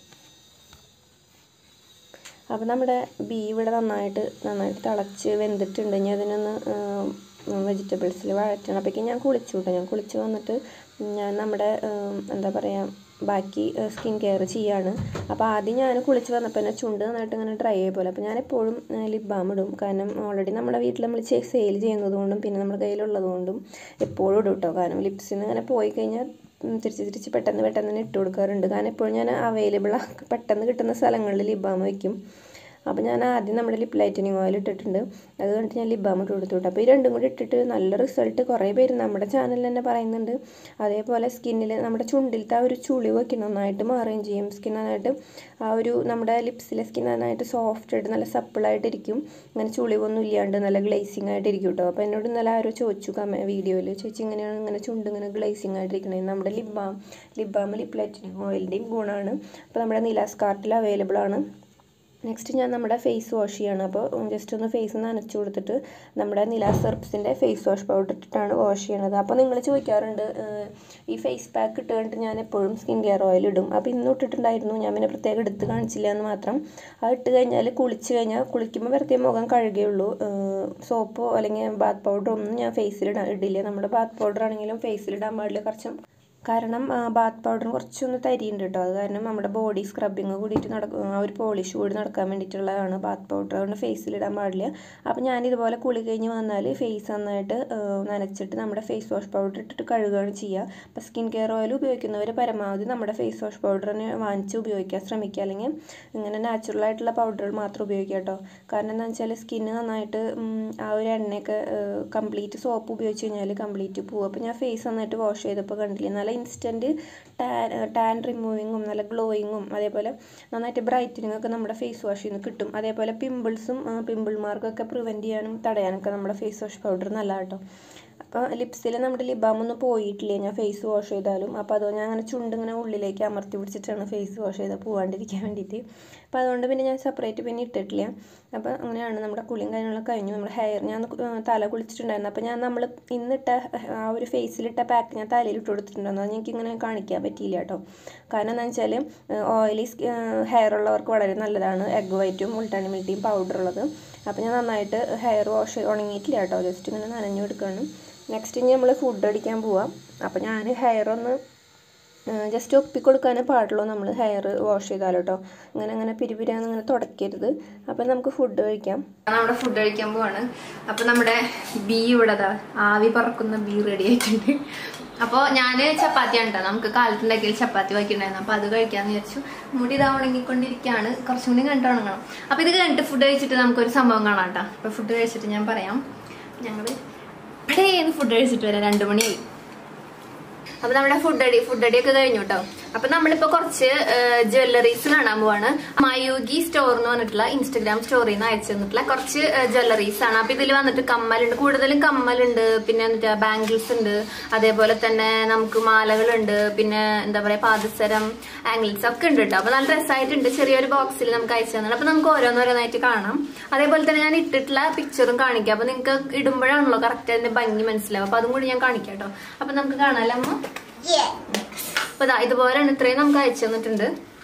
അപ്പോൾ നമ്മുടെ ബീ ഇവിടെ നന്നായിട്ട് നന്നായിട്ട് തിളച്ച് വെന്തിട്ടുണ്ട് ഇനി അതിനൊന്ന് വെജിറ്റബിൾസിൽ വഴറ്റണം അപ്പോഴേക്കും ഞാൻ കുളിച്ചു കേട്ടോ ഞാൻ കുളിച്ച് വന്നിട്ട് ഞാൻ നമ്മുടെ ഉം, എന്താ പറയുക ബാക്കി സ്കിൻ കെയർ ചെയ്യാണ് അപ്പോൾ ആദ്യം ഞാൻ കുളിച്ച് വന്നപ്പോൾ തന്നെ ചുണ്ട് നന്നായിട്ട് ഇങ്ങനെ ഡ്രൈ ആയ പോലെ അപ്പോൾ ഞാൻ എപ്പോഴും ലിപ് ബാം ഇടും കാരണം ഓൾറെഡി നമ്മുടെ വീട്ടിൽ നമ്മൾ സെയിൽ ചെയ്യുന്നത് കൊണ്ടും പിന്നെ നമ്മുടെ കയ്യിലുള്ളത് കൊണ്ടും എപ്പോഴും ഇടും കേട്ടോ കാരണം ലിപ്സിൽ നിന്ന് ഇങ്ങനെ പോയി കഴിഞ്ഞാൽ ഉം, തിരിച്ച് തിരിച്ച് പെട്ടെന്ന് പെട്ടെന്ന് തന്നെ ഇട്ട് കൊടുക്കാറുണ്ട് കാരണം എപ്പോഴും ഞാൻ അവൈലബിൾ പെട്ടെന്ന് കിട്ടുന്ന സ്ഥലങ്ങളിൽ ലിപ് ബാം വയ്ക്കും അപ്പോൾ ഞാൻ ആദ്യം നമ്മുടെ ലിപ് ലൈറ്റനിങ് ഓയിൽ ഇട്ടിട്ടുണ്ട് അത് കണ്ടിട്ട് ഞാൻ ലിപ് ബാം ഇട്ട് കൊടുത്തു കേട്ടോ അപ്പോൾ ഈ രണ്ടും കൂടി ഇട്ടിട്ട് നല്ല റിസൾട്ട് കുറേ പേര് നമ്മുടെ ചാനലിൽ തന്നെ പറയുന്നുണ്ട് അതേപോലെ സ്കിന്നിൽ നമ്മുടെ ചുണ്ടിലത്തെ ആ ഒരു ചുളിവൊക്കെ നന്നായിട്ട് മാറുകയും ചെയ്യും സ്കിൻ നന്നായിട്ട് ആ ഒരു നമ്മുടെ ലിപ്സിലെ സ്കിൻ നന്നായിട്ട് സോഫ്റ്റ് ആയിട്ട് നല്ല സപ്പിളായിട്ടിരിക്കും അങ്ങനെ ചുളിവൊന്നും ഇല്ലാണ്ട് നല്ല ഗ്ലേസിങ് ആയിട്ടിരിക്കും കേട്ടോ അപ്പോൾ എന്നോട് ഇന്നലെ ആരോ ചോദിച്ചു കമ വീഡിയോയിൽ ചേച്ചി ഇങ്ങനെയാണ് ഇങ്ങനെ ചുണ്ട് ഇങ്ങനെ ഗ്ലേസിങ് ആയിട്ടിരിക്കണേ നമ്മുടെ lip balm lip balm lip lightening ഓയിലിൻ്റെയും ഗുണമാണ് അപ്പോൾ നമ്മുടെ നിലാസ് കാർട്ടിൽ അവൈലബിൾ ആണ് നെക്സ്റ്റ് ഞാൻ നമ്മുടെ ഫേസ് വാഷ് ചെയ്യാണ് അപ്പോൾ ജസ്റ്റ് ഒന്ന് ഫേസ് നനച്ചു കൊടുത്തിട്ട് നമ്മുടെ നിലാ സെർപ്സിൻ്റെ ഫേസ് വാഷ് പൗഡർ ഇട്ടിട്ടാണ് വാഷ് ചെയ്യണത് അപ്പോൾ നിങ്ങൾ ചോദിക്കാറുണ്ട് ഏഹ്, ഈ ഫേസ് പാക്ക് ഇട്ട് കഴിഞ്ഞിട്ട് ഞാൻ എപ്പോഴും സ്കിൻ കെയർ ഓയിൽ ഇടും അപ്പോൾ ഇന്നും ഇട്ടിട്ടുണ്ടായിരുന്നു ഞാൻ പിന്നെ പ്രത്യേകം എടുത്ത് കാണിച്ചില്ല എന്ന് മാത്രം അത് ഇട്ട് കഴിഞ്ഞാൽ കുളിച്ച് കഴിഞ്ഞാൽ കുളിക്കുമ്പോൾ വെറുതെ മുഖം കഴുകുകയുള്ളൂ സോപ്പോ അല്ലെങ്കിൽ ബാത്ത് പൗഡറോ ഒന്നും ഞാൻ ഫേസിൽ ഇടില്ല നമ്മുടെ ബാത്ത് പൗഡർ ആണെങ്കിലും ഫേസിൽ ഇടാൻ പാടില്ല കുറച്ചും കാരണം ബാത്ത് പൗഡറിന് കുറച്ചൊന്ന് തരിയുണ്ട് കേട്ടോ അത് കാരണം നമ്മുടെ ബോഡി സ്ക്രബിങ് കൂടിയിട്ട് നടക്കും ആ ഒരു പോളിഷ് കൂടി നടക്കാൻ വേണ്ടിയിട്ടുള്ളതാണ് ബാത്ത് പൗഡർ അതുകൊണ്ട് ഫേസിൽ ഇടാൻ പാടില്ല അപ്പോൾ ഞാൻ ഇതുപോലെ കുളി കഴിഞ്ഞ് വന്നാൽ ഫേസ് നന്നായിട്ട് ആ, നനച്ചിട്ട് നമ്മുടെ ഫേസ് വാഷ് പൗഡർ ഇട്ടിട്ട് കഴുകുകയാണ് ചെയ്യുക അപ്പോൾ സ്കിൻ കെയർ ഓയിൽ ഉപയോഗിക്കുന്നവർ പരമാവധി നമ്മുടെ ഫേസ് വാഷ് പൗഡർ തന്നെ വാങ്ങിച്ച് ഉപയോഗിക്കാൻ ശ്രമിക്കുക അല്ലെങ്കിൽ ഇങ്ങനെ നാച്ചുറൽ ആയിട്ടുള്ള പൗഡറുകൾ മാത്രം ഉപയോഗിക്കുക കേട്ടോ കാരണം എന്താ വെച്ചാൽ സ്കിന്ന് നന്നായിട്ട് ഉം, ആ ഒരു എണ്ണയൊക്കെ കംപ്ലീറ്റ് സോപ്പ് ഉപയോഗിച്ച് കഴിഞ്ഞാൽ കംപ്ലീറ്റ് പോകും അപ്പോൾ ഞാൻ ഫേസ് നന്നായിട്ട് വാഷ് ചെയ്തപ്പോൾ കണ്ടില്ലേ നല്ല ഇൻസ്റ്റൻറ്റ് ടാൻ ടാൻ റിമൂവിങ്ങും നല്ല ഗ്ലോയിങ്ങും അതേപോലെ നന്നായിട്ട് ബ്രൈറ്റനിങ് ഒക്കെ നമ്മുടെ ഫേസ് വാഷിൽ നിന്ന് കിട്ടും അതേപോലെ പിമ്പിൾസും പിമ്പിൾ മാർക്കൊക്കെ പ്രിവെൻറ്റ് ചെയ്യാനും തടയാനൊക്കെ നമ്മുടെ ഫേസ് വാഷ് പൗഡർ നല്ല കേട്ടോ അപ്പോൾ ലിപ്സിൽ നമ്മുടെ ലിപ് ബാം ഒന്നും പോയിട്ടില്ല ഞാൻ ഫേസ് വാഷ് ചെയ്താലും അപ്പോൾ അതോ ഞാൻ അങ്ങനെ ചുണ്ട് ഇങ്ങനെ ഉള്ളിലേക്ക് അമർത്തി പിടിച്ചിട്ടാണ് ഫേസ് വാഷ് ചെയ്താൽ പോവാണ്ടിരിക്കാൻ വേണ്ടിയിട്ട് അപ്പോൾ അതുകൊണ്ട് പിന്നെ ഞാൻ സെപ്പറേറ്റ് പിന്നെ ഇട്ടിട്ടില്ല അപ്പോൾ അങ്ങനെയാണ് നമ്മുടെ കുളിയും കാര്യങ്ങളൊക്കെ കഴിഞ്ഞു നമ്മുടെ ഹെയർ ഞാൻ ഒന്ന് കു- ആ, തല കുളിച്ചിട്ടുണ്ടായിരുന്നു അപ്പോൾ ഞാൻ നമ്മൾ ഇന്നിട്ട ആ ഒരു ഫേസിലിട്ട പാക്ക് ഞാൻ തലയിൽ ഇട്ട് കൊടുത്തിട്ടുണ്ടായിരുന്നു അത് എനിക്ക് ഇങ്ങനെ കാണിക്കാൻ പറ്റിയില്ല കേട്ടോ കാരണം എന്താ വെച്ചാൽ ഓയിലി ഹെയർ ഉള്ളവർക്ക് വളരെ നല്ലതാണ് എഗ് വൈറ്റും ഉൾട്ടാണി മിൽട്ടിയും പൗഡർ ഉള്ളത് അപ്പോൾ ഞാൻ നന്നായിട്ട് ഹെയർ വാഷ് ഉണങ്ങിയിട്ടില്ല കേട്ടോ ജസ്റ്റ് ഇങ്ങനെ നനഞ്ഞു കൊടുക്കുകയാണ് നെക്സ്റ്റ് ഇനി നമ്മൾ ഫുഡ് അടിക്കാൻ പോവാം അപ്പോൾ ഞാൻ ഹെയർ ഒന്ന് ജസ്റ്റ് ഒപ്പിക്കൊടുക്കാനേ പാടുള്ളൂ നമ്മൾ ഹെയർ വാഷ് ചെയ്താൽ കേട്ടോ അങ്ങനെ അങ്ങനെ പിരിപിരാന്ന് ഇങ്ങനെ തുടയ്ക്കരുത് അപ്പം നമുക്ക് ഫുഡ് കഴിക്കാം നമ്മുടെ ഫുഡ് കഴിക്കാൻ പോവാണ് അപ്പൊ നമ്മുടെ ബീ ഇവിടെ ദാ ആവി പറക്കുന്ന ബീ റെഡി ആയിട്ടുണ്ട് അപ്പോൾ ഞാൻ ചപ്പാത്തിയാണ് കേട്ടോ നമുക്ക് കാലത്തുണ്ടാക്കിയ ചപ്പാത്തി ബാക്കിയുണ്ടായിരുന്നു അപ്പോൾ അത് കഴിക്കാന്ന് വിചാരിച്ചു മുടി ഇതാ ഉണങ്ങിക്കൊണ്ടിരിക്കുകയാണ് കുറച്ചും കൂടി കണ്ടിട്ട് ഉണങ്ങണം അപ്പോൾ ഇത് കഴിഞ്ഞിട്ട് ഫുഡ് കഴിച്ചിട്ട് നമുക്കൊരു സംഭവം കാണാം കേട്ടോ അപ്പോൾ ഫുഡ് കഴിച്ചിട്ട് ഞാൻ പറയാം ഞങ്ങൾ ഇവിടെ ഫുഡ് കഴിച്ചിട്ട് വരാം രണ്ടു മണിയായി അപ്പൊ നമ്മുടെ ഫുഡ് അടി ഫുഡ് അടിയൊക്കെ കഴിഞ്ഞു കേട്ടോ അപ്പൊ നമ്മളിപ്പോ കുറച്ച് ജ്വല്ലറീസ് കാണാൻ പോവാണ് മയൂഗി സ്റ്റോർ എന്ന് പറഞ്ഞിട്ടുള്ള ഇൻസ്റ്റഗ്രാം സ്റ്റോറിൽ നിന്ന് അയച്ചു തന്നിട്ടുള്ള കുറച്ച് ജ്വല്ലറീസ് ആണ് അപ്പൊ ഇതിൽ വന്നിട്ട് കമ്മലുണ്ട് കൂടുതലും കമ്മലുണ്ട് പിന്നെ എന്നിട്ട് ബാംഗിൾസ് ഉണ്ട് അതേപോലെ തന്നെ നമുക്ക് മാലകളുണ്ട് പിന്നെ എന്താ പറയാ പാദസരം ആംഗിൾസ് ഒക്കെ ഉണ്ട് കേട്ടോ അപ്പൊ നല്ല രസമായിട്ടുണ്ട് ചെറിയൊരു ബോക്സിൽ നമുക്ക് അയച്ചു തന്നിട്ട് അപ്പൊ നമുക്ക് ഓരോന്നോരോന്നായിട്ട് കാണാം അതേപോലെ തന്നെ ഞാൻ ഇട്ടിട്ടുള്ള പിക്ചറും കാണിക്കാം അപ്പൊ നിങ്ങൾക്ക് ഇടുമ്പോഴാണല്ലോ കറക്റ്റ് അതിന്റെ ഭംഗി മനസ്സിലാവും അപ്പൊ അതും കൂടി ഞാൻ കാണിക്കാം കേട്ടോ അപ്പൊ നമുക്ക് കാണാമല്ലോ അമ്മ അപ്പൊ ദാ ഇതുപോലെയാണ് ഇത്രയും നമുക്ക് അയച്ചു തന്നിട്ടുണ്ട്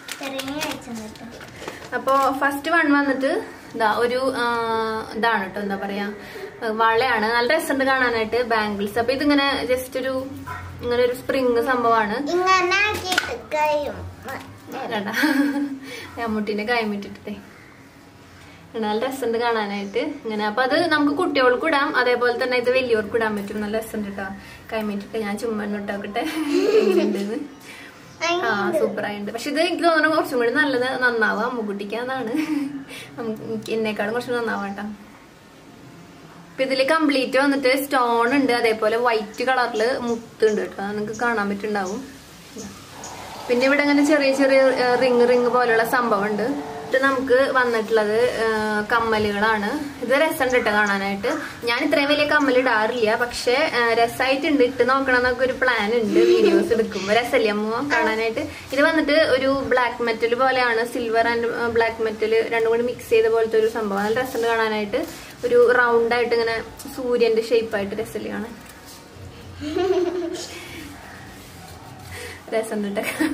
അപ്പോ ഫസ്റ്റ് വൺ വന്നിട്ട് ഇതാ ഒരു ആ, ഇതാണ് കേട്ടോ എന്താ പറയാ ആ, വളയാണ് നല്ല രസമുണ്ട് കാണാനായിട്ട് ബാംഗിൾസ് അപ്പൊ ഇതിങ്ങനെ ജസ്റ്റ് ഒരു ഇങ്ങനെ ഒരു സ്പ്രിങ് സംഭവമാണ് ഇങ്ങനെ ആക്കിയിട്ട് കഴിയും കണ്ട അമ്മൂട്ടിന്റെ കൈമിട്ടിട്ടേ നല്ല രസമുണ്ട് കാണാനായിട്ട് ഇങ്ങനെ അപ്പൊ അത് നമുക്ക് കുട്ടികൾക്ക് ഇടാം അതേപോലെ തന്നെ ഇത് വലിയവർക്ക് ഇടാൻ പറ്റും നല്ല രസമുണ്ട് കേട്ടോ കൈമേറ്റിട്ട് ഞാൻ ചുമ്മാ ഇട്ടോക്കട്ടെ എങ്ങനെയുണ്ടെന്ന് ആ സൂപ്പർ ആയിട്ടുണ്ട് പക്ഷെ ഇത് എനിക്ക് തോന്നുന്നു കുറച്ചും കൂടി നല്ലത് നന്നാവാം അമ്മുക്കുട്ടിക്കാന്നാണ് നമുക്ക് എന്നെക്കാളും കുറച്ചും നന്നാവാം കേട്ടോ അപ്പൊ ഇതില് കംപ്ലീറ്റ് വന്നിട്ട് സ്റ്റോൺ ഉണ്ട് അതേപോലെ വൈറ്റ് കളറില് മുത്തുണ്ട് കേട്ടോ അത് നിങ്ങൾക്ക് കാണാൻ പറ്റുണ്ടാവും പിന്നെ ഇവിടെ ഇങ്ങനെ ചെറിയ ചെറിയ റിങ് റിങ് പോലെയുള്ള സംഭവം ഉണ്ട് ഇത് നമുക്ക് വന്നിട്ടുള്ളത് ആ, കമ്മലുകളാണ് ഇത് രസമുണ്ട് കേട്ടോ കാണാനായിട്ട് ഞാൻ ഇത്രയും വലിയ കമ്മൽ ഇടാറില്ല പക്ഷെ ആ, രസമായിട്ടുണ്ട് ഇട്ട് നോക്കണം എന്നൊക്കെ ഒരു പ്ലാൻ ഉണ്ട് വീഡിയോസ് എടുക്കുമ്പോൾ രസമല്ലേ അമ്മ കാണാനായിട്ട് ഇത് വന്നിട്ട് ഒരു ബ്ലാക്ക് മെറ്റൽ പോലെയാണ് സിൽവർ ആൻഡ് ബ്ലാക്ക് മെറ്റൽ രണ്ടും കൂടി മിക്സ് ചെയ്ത പോലത്തെ ഒരു സംഭവം നല്ല രസമുണ്ട് കാണാനായിട്ട് ഒരു റൗണ്ട് ആയിട്ട് ഇങ്ങനെ സൂര്യന്റെ ഷേപ്പായിട്ട് രസമല്ലേ കാണാൻ രസമുണ്ട് കേട്ടോ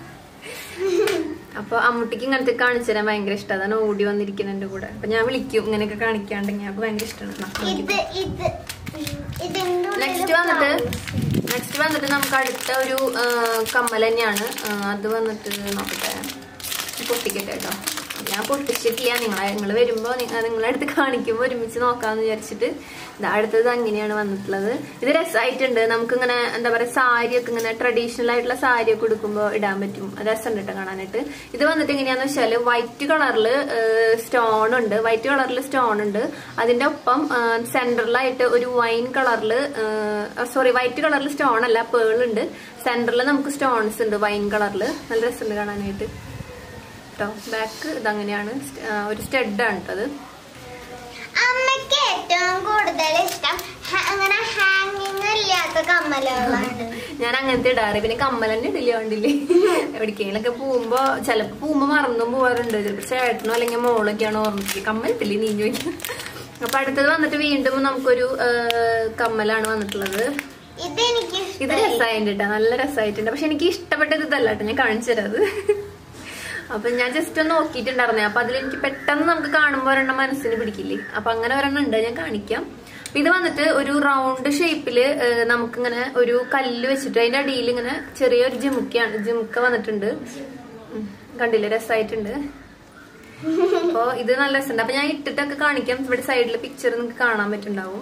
അപ്പൊ അമ്മൂട്ടിക്ക് ഇങ്ങനത്തെ കാണിച്ചു തരാൻ ഭയങ്കര ഇഷ്ടം അതാണ് ഓടി വന്നിരിക്കുന്നത് എന്റെ കൂടെ അപ്പൊ ഞാൻ വിളിക്കും ഇങ്ങനെയൊക്കെ കാണിക്കാണ്ടെങ്കിൽ അപ്പൊ ഭയങ്കര ഇഷ്ടമാണ് ഇത് ഇത് ഇതിന്റെ നെക്സ്റ്റ് വന്നിട്ട് നെക്സ്റ്റ് വന്നിട്ട് നമുക്ക് അടുത്ത ഒരു ആ, കമ്മൽ തന്നെയാണ് ആ, അത് വന്നിട്ട് നോക്കട്ടെ പൊട്ടിക്കട്ടെ കേട്ടോ ഞാൻ പൊട്ടിച്ചിട്ടില്ല നിങ്ങളെ നിങ്ങൾ വരുമ്പോ നിങ്ങ- നിങ്ങളെ അടുത്ത് കാണിക്കുമ്പോൾ ഒരുമിച്ച് നോക്കാന്ന് വിചാരിച്ചിട്ട് ഇതാ അടുത്തത് അങ്ങനെയാണ് വന്നിട്ടുള്ളത് ഇത് രസമായിട്ടുണ്ട് നമുക്കിങ്ങനെ എന്താ പറയാ സാരിയൊക്കെ ഇങ്ങനെ ട്രഡീഷണൽ ആയിട്ടുള്ള സാരിയൊക്കെ ഉടുക്കുമ്പോൾ ഇടാൻ പറ്റും രസമുണ്ട് കേട്ടോ കാണാനായിട്ട് ഇത് വന്നിട്ട് എങ്ങനെയാന്ന് വെച്ചാല് വൈറ്റ് കളറിൽ സ്റ്റോൺ ഉണ്ട് വൈറ്റ് കളറിൽ സ്റ്റോൺ ഉണ്ട് അതിന്റെ ഒപ്പം സെന്ററിലായിട്ട് ഒരു വൈൻ കളറിൽ സോറി വൈറ്റ് കളറിൽ സ്റ്റോൺ അല്ല പേൾ ഉണ്ട് സെന്ററിൽ നമുക്ക് സ്റ്റോൺസ് ഉണ്ട് വൈൻ കളറിൽ നല്ല രസമുണ്ട് കാണാനായിട്ട് കേട്ടോ ബാക്ക് ഇതങ്ങനെയാണ് സ്റ്റ്- ആ, ഒരു സ്റ്റെഡാണ് കേട്ടോ അത് അമ്മയ്ക്ക് ഏറ്റവും കൂടുതൽ ഇഷ്ടം ഹ- അങ്ങനെ ഹാങ്ങിങ് ഇല്ലാത്ത കമ്മലുകളാണ് ഞാൻ അങ്ങനത്തെ ഇടാറ് പിന്നെ കമ്മൽ തന്നെ ഇടില്ല കണ്ടില്ലേ എവിടേക്കെങ്കിലൊക്കെ പോകുമ്പോ ചിലപ്പോ പോകുമ്പോ മറന്നും പോവാറുണ്ട് ചിലപ്പോ ചേട്ടനോ അല്ലെങ്കിൽ മോളൊക്കെയാണ് ഓർമ്മിക്കുക കമ്മൽ ഇട്ടില്ലേ നീ ചോദിക്കും അപ്പൊ അടുത്തത് വന്നിട്ട് വീണ്ടും നമുക്കൊരു ആ, കമ്മലാണ് വന്നിട്ടുള്ളത് ഇതെനിക്ക് ഇത് രസമായിട്ടുണ്ട് കേട്ടോ നല്ല രസമായിട്ടുണ്ട് പക്ഷെ എനിക്ക് ഇഷ്ടപ്പെട്ടത് ഇതല്ല കേട്ടോ ഞാൻ കാണിച്ചു തരാം അത് അപ്പൊ ഞാൻ ജസ്റ്റ് ഒന്ന് നോക്കിയിട്ടുണ്ടായിരുന്നേ അപ്പൊ അതിൽ എനിക്ക് പെട്ടെന്ന് നമുക്ക് കാണുമ്പോൾ ഒരെണ്ണം മനസ്സിന് പിടിക്കില്ലേ അപ്പൊ അങ്ങനെ ഒരെണ്ണം ഉണ്ട് ഞാൻ കാണിക്കാം അപ്പൊ ഇത് വന്നിട്ട് ഒരു റൗണ്ട് ഷേപ്പില് നമുക്കിങ്ങനെ ഒരു കല്ല് വെച്ചിട്ട് അതിന്റെ അടിയിൽ ഇങ്ങനെ ചെറിയൊരു ജിമുക്കയാണ് ജിമുക്ക വന്നിട്ടുണ്ട് ഉം, കണ്ടില്ലേ രസമായിട്ടുണ്ട് അപ്പൊ ഇത് നല്ല രസമുണ്ട് അപ്പൊ ഞാൻ ഇട്ടിട്ടൊക്കെ കാണിക്കാം ഇവിടെ സൈഡിൽ പിക്ചർ നിങ്ങൾക്ക് കാണാൻ പറ്റുണ്ടാവും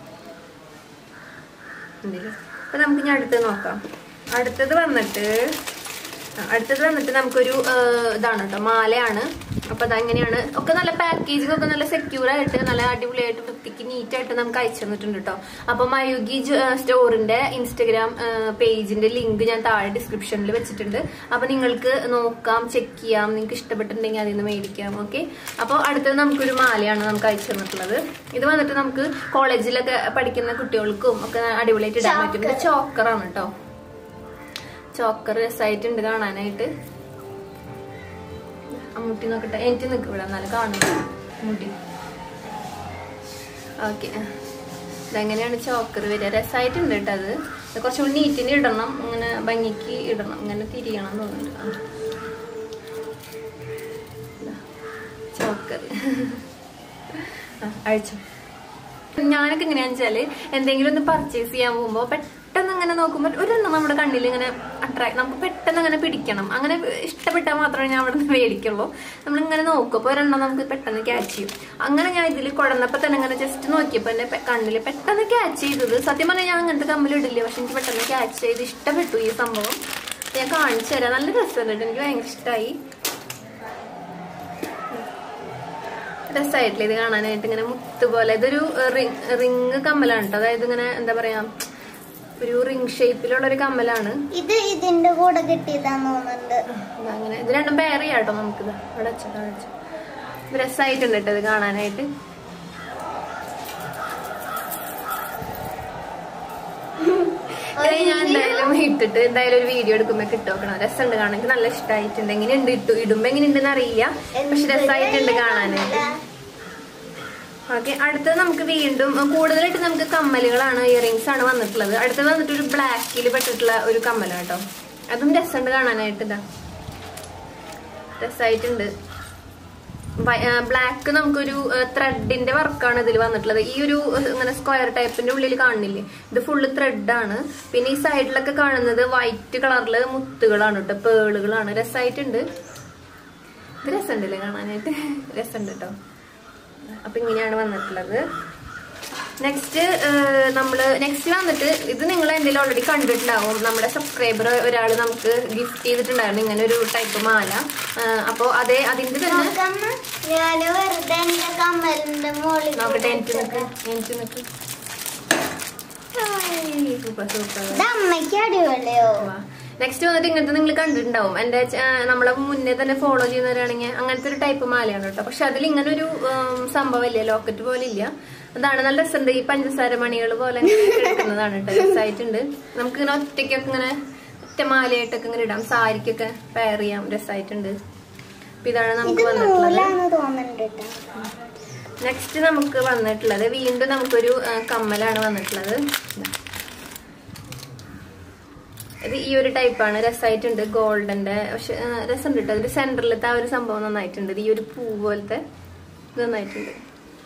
ഉണ്ടല്ലേ? അപ്പൊ നമുക്ക് ഇനി അടുത്തത് നോക്കാം അടുത്തത് വന്നിട്ട് ആ, അടുത്തത് വന്നിട്ട് നമുക്കൊരു ആ, ഇതാണ് കേട്ടോ മാലയാണ് അപ്പൊ അതങ്ങനെയാണ് ഒക്കെ നല്ല പാക്കേജിംഗ് ഒക്കെ നല്ല സെക്യൂർ ആയിട്ട് നല്ല അടിപൊളിയായിട്ട് വൃത്തിക്ക് നീറ്റ് ആയിട്ട് നമുക്ക് അയച്ചു തന്നിട്ടുണ്ട് കേട്ടോ അപ്പൊ മയുഗി സ്റ്റോറിന്റെ ഇൻസ്റ്റഗ്രാം പേജിന്റെ ലിങ്ക് ഞാൻ താഴെ ഡിസ്ക്രിപ്ഷനിൽ വെച്ചിട്ടുണ്ട് അപ്പൊ നിങ്ങൾക്ക് നോക്കാം ചെക്ക് ചെയ്യാം നിങ്ങൾക്ക് ഇഷ്ടപ്പെട്ടിട്ടുണ്ടെങ്കിൽ അതിൽ നിന്ന് മേടിക്കാം ഓക്കെ അപ്പോൾ അടുത്തത് നമുക്കൊരു മാലയാണ് നമുക്ക് അയച്ചു തന്നിട്ടുള്ളത് ഇത് വന്നിട്ട് നമുക്ക് കോളേജിലൊക്കെ പഠിക്കുന്ന കുട്ടികൾക്കും ഒക്കെ അടിപൊളിയായിട്ട് ഇടാൻ പറ്റും ഇത് ചോക്കറാണ് കേട്ടോ ചോക്കർ രസമായിട്ടുണ്ട് കാണാനായിട്ട് അമ്മൂട്ടി നോക്കട്ടെ എനിക്ക് നിൽക്കും ഇവിടെ എന്നാലും കാണുന്നു അമ്മൂട്ടി ഓക്കെ ഇതെങ്ങനെയാണ് ചോക്കർ വരിക രസമായിട്ടുണ്ട് കേട്ടോ അത് ഇത് കുറച്ചുകൂടി നീറ്റിന് ഇടണം ഇങ്ങനെ ഭംഗിക്ക് ഇടണം ഇങ്ങനെ തിരിയണം തോന്നുന്നുണ്ട് ആ. ഇതാ, ചോക്കർ ആ, അഴിച്ചു ഞാനൊക്കെ എങ്ങനെയാന്ന് വെച്ചാല് എന്തെങ്കിലും ഒന്ന് പർച്ചേസ് ചെയ്യാൻ പോകുമ്പോ പെട്ടെന്ന് അങ്ങനെ നോക്കുമ്പോൾ ഒരെണ്ണം നമ്മുടെ കണ്ണിൽ ഇങ്ങനെ അട്രാക്ട് നമുക്ക് പെട്ടെന്ന് അങ്ങനെ പിടിക്കണം അങ്ങനെ ഇഷ്ടപ്പെട്ടാൽ മാത്രമേ ഞാൻ അവിടെ നിന്ന് മേടിക്കുള്ളൂ നമ്മളിങ്ങനെ നോക്കും അപ്പോൾ ഒരെണ്ണം നമുക്ക് പെട്ടെന്ന് ക്യാച്ച് ചെയ്യും അങ്ങനെ ഞാൻ ഇതിൽ കുഴന്നപ്പോൾ തന്നെ ഇങ്ങനെ ജസ്റ്റ് നോക്കിയപ്പോൾ എന്റെ പെ- കണ്ണിൽ പെട്ടെന്ന് ക്യാച്ച് ചെയ്തത് സത്യം പറഞ്ഞാൽ ഞാൻ അങ്ങനത്തെ കമ്മൽ ഇടില്ല പക്ഷെ എനിക്ക് പെട്ടെന്ന് ക്യാച്ച് ചെയ്ത് ഇഷ്ടപ്പെട്ടു ഈ സംഭവം ഞാൻ കാണിച്ചു തരാം നല്ല രസമുണ്ട് എനിക്ക് ഭയങ്കര ഇഷ്ടമായി രസമായിട്ടില്ല ഇത് കാണാനായിട്ട് ഇങ്ങനെ മുത്ത് പോലെ ഇതൊരു റിങ് കമ്മലാണ് കേട്ടോ അതായത് ഇങ്ങനെ എന്താ പറയാ ഒരു റിങ് ഷേപ്പിലുള്ള ഒരു കമ്മലാണ് ഇത് ഇതിന്റെ കൂടെ കിട്ടിയതാന്ന് തോന്നുന്നുണ്ട് ഇതാ അങ്ങനെ ഇത് രണ്ടും പേർ ചെയ്യാം കേട്ടോ നമുക്കിത് ഇവിടെ വെച്ചോ ഇവിടെ വെച്ചോ ഇത് രസമായിട്ടുണ്ട് കേട്ടോ ഇത് കാണാനായിട്ട് ഇത് ഞാൻ എന്തായാലും ഇട്ടിട്ട് എന്തായാലും ഒരു വീഡിയോ എടുക്കുമ്പോ കിട്ടുമോക്കണം രസമുണ്ട് കാണാൻ എനിക്ക് നല്ല ഇഷ്ടമായിട്ടുണ്ട് എങ്ങനെയുണ്ട് ഇട്ടു ഇടുമ്പോ എങ്ങനെയുണ്ടെന്ന് അറിയില്ല പക്ഷെ രസമായിട്ടുണ്ട് കാണാനായിട്ട് ഓക്കെ അടുത്തത് നമുക്ക് വീണ്ടും ഉം, കൂടുതലായിട്ട് നമുക്ക് കമ്മലുകളാണ് ഇയറിങ്സ് ആണ് വന്നിട്ടുള്ളത് അടുത്തത് വന്നിട്ട് ഒരു ബ്ലാക്കിൽ പെട്ടിട്ടുള്ള ഒരു കമ്മലാണ് കേട്ടോ അതും രസമുണ്ട് കാണാനായിട്ട് ഇതാ രസമായിട്ടുണ്ട് ബ്ലാക്ക് നമുക്കൊരു ത്രെഡിന്റെ വർക്കാണ് ഇതിൽ വന്നിട്ടുള്ളത് ഈ ഒരു ഏഹ്, ഇങ്ങനെ സ്ക്വയർ ടൈപ്പിന്റെ ഉള്ളിൽ കാണുന്നില്ലേ ഇത് ഫുള്ള് ത്രെഡാണ് പിന്നെ ഈ സൈഡിലൊക്കെ കാണുന്നത് വൈറ്റ് കളറില് മുത്തുകളാണ് കേട്ടോ പേളുകളാണ് രസമായിട്ടുണ്ട് ഇത് രസമുണ്ടല്ലേ കാണാനായിട്ട് രസമുണ്ട് കേട്ടോ അപ്പൊ ഇങ്ങനെയാണ് വന്നിട്ടുള്ളത് നെക്സ്റ്റ് നമ്മൾ നെക്സ്റ്റ് വന്നിട്ട് ഇത് നിങ്ങൾ എന്തെങ്കിലും ഓൾറെഡി കണ്ടിട്ടുണ്ടാവും നമ്മുടെ സബ്സ്ക്രൈബർ ഒരാൾ നമുക്ക് ഗിഫ്റ്റ് ചെയ്തിട്ടുണ്ടായിരുന്നു ഇങ്ങനെ ഒരു ടൈപ്പ് മാല അപ്പോൾ അതേ അതിന്റെ തന്നെ നോക്കമ്മ ഞാന് വെറുതെ എന്റെ കമ്മലിന്റെ മുകളിൽ നോക്കട്ടെ എനിക്ക് നിക്ക് എനിക്ക് നിക്ക് സൂപ്പർ സൂപ്പർ ഇത് അമ്മയ്ക്ക് അടിപൊളിയോ നെക്സ്റ്റ് വന്നിട്ട് ഇങ്ങനത്തെ നിങ്ങൾ കണ്ടിട്ടുണ്ടാവും എന്റെ ച- നമ്മളെ മുന്നേ തന്നെ ഫോളോ ചെയ്യുന്നവരാണെങ്കിൽ അങ്ങനത്തെ ഒരു ടൈപ്പ് മാലയാണ് കേട്ടോ പക്ഷെ അതിൽ ഇങ്ങനെ ഒരു സംഭവം ഇല്ല ലോക്കറ്റ് പോലെ ഇല്ല അതാണ് നല്ല രസമുണ്ട് ഈ പഞ്ചസാര മണികൾ പോലെ ഇങ്ങനെ കിടക്കുന്നതാണ് കേട്ടോ രസമായിട്ടുണ്ട് നമുക്ക് ഇങ്ങനെ ഒറ്റയ്ക്കൊക്കെ ഇങ്ങനെ ഒറ്റ മാലയായിട്ടൊക്കെ ഇങ്ങനെ ഇടാം സാരിക്കൊക്കെ പെയർ ചെയ്യാം രസമായിട്ടുണ്ട് അപ്പൊ ഇതാണ് ഇത് നമുക്ക് വന്നിട്ടുള്ളത് നൂലാന്ന് തോന്നുന്നുണ്ട് കേട്ടോ നെക്സ്റ്റ് നമുക്ക് വന്നിട്ടുള്ളത് വീണ്ടും നമുക്കൊരു ആ, കമ്മലാണ് വന്നിട്ടുള്ളത് ഇതാ. ഇത് ഈ ഒരു ടൈപ്പാണ് രസമായിട്ടുണ്ട് ഗോൾഡന്റെ പക്ഷെ ആ, രസമുണ്ട് കേട്ടോ അതിന്റെ സെന്ററിലത്തെ ആ ഒരു സംഭവം നന്നായിട്ടുണ്ട് ഇത് ഈ ഒരു പൂ പോലത്തെ ഇത് നന്നായിട്ടുണ്ട്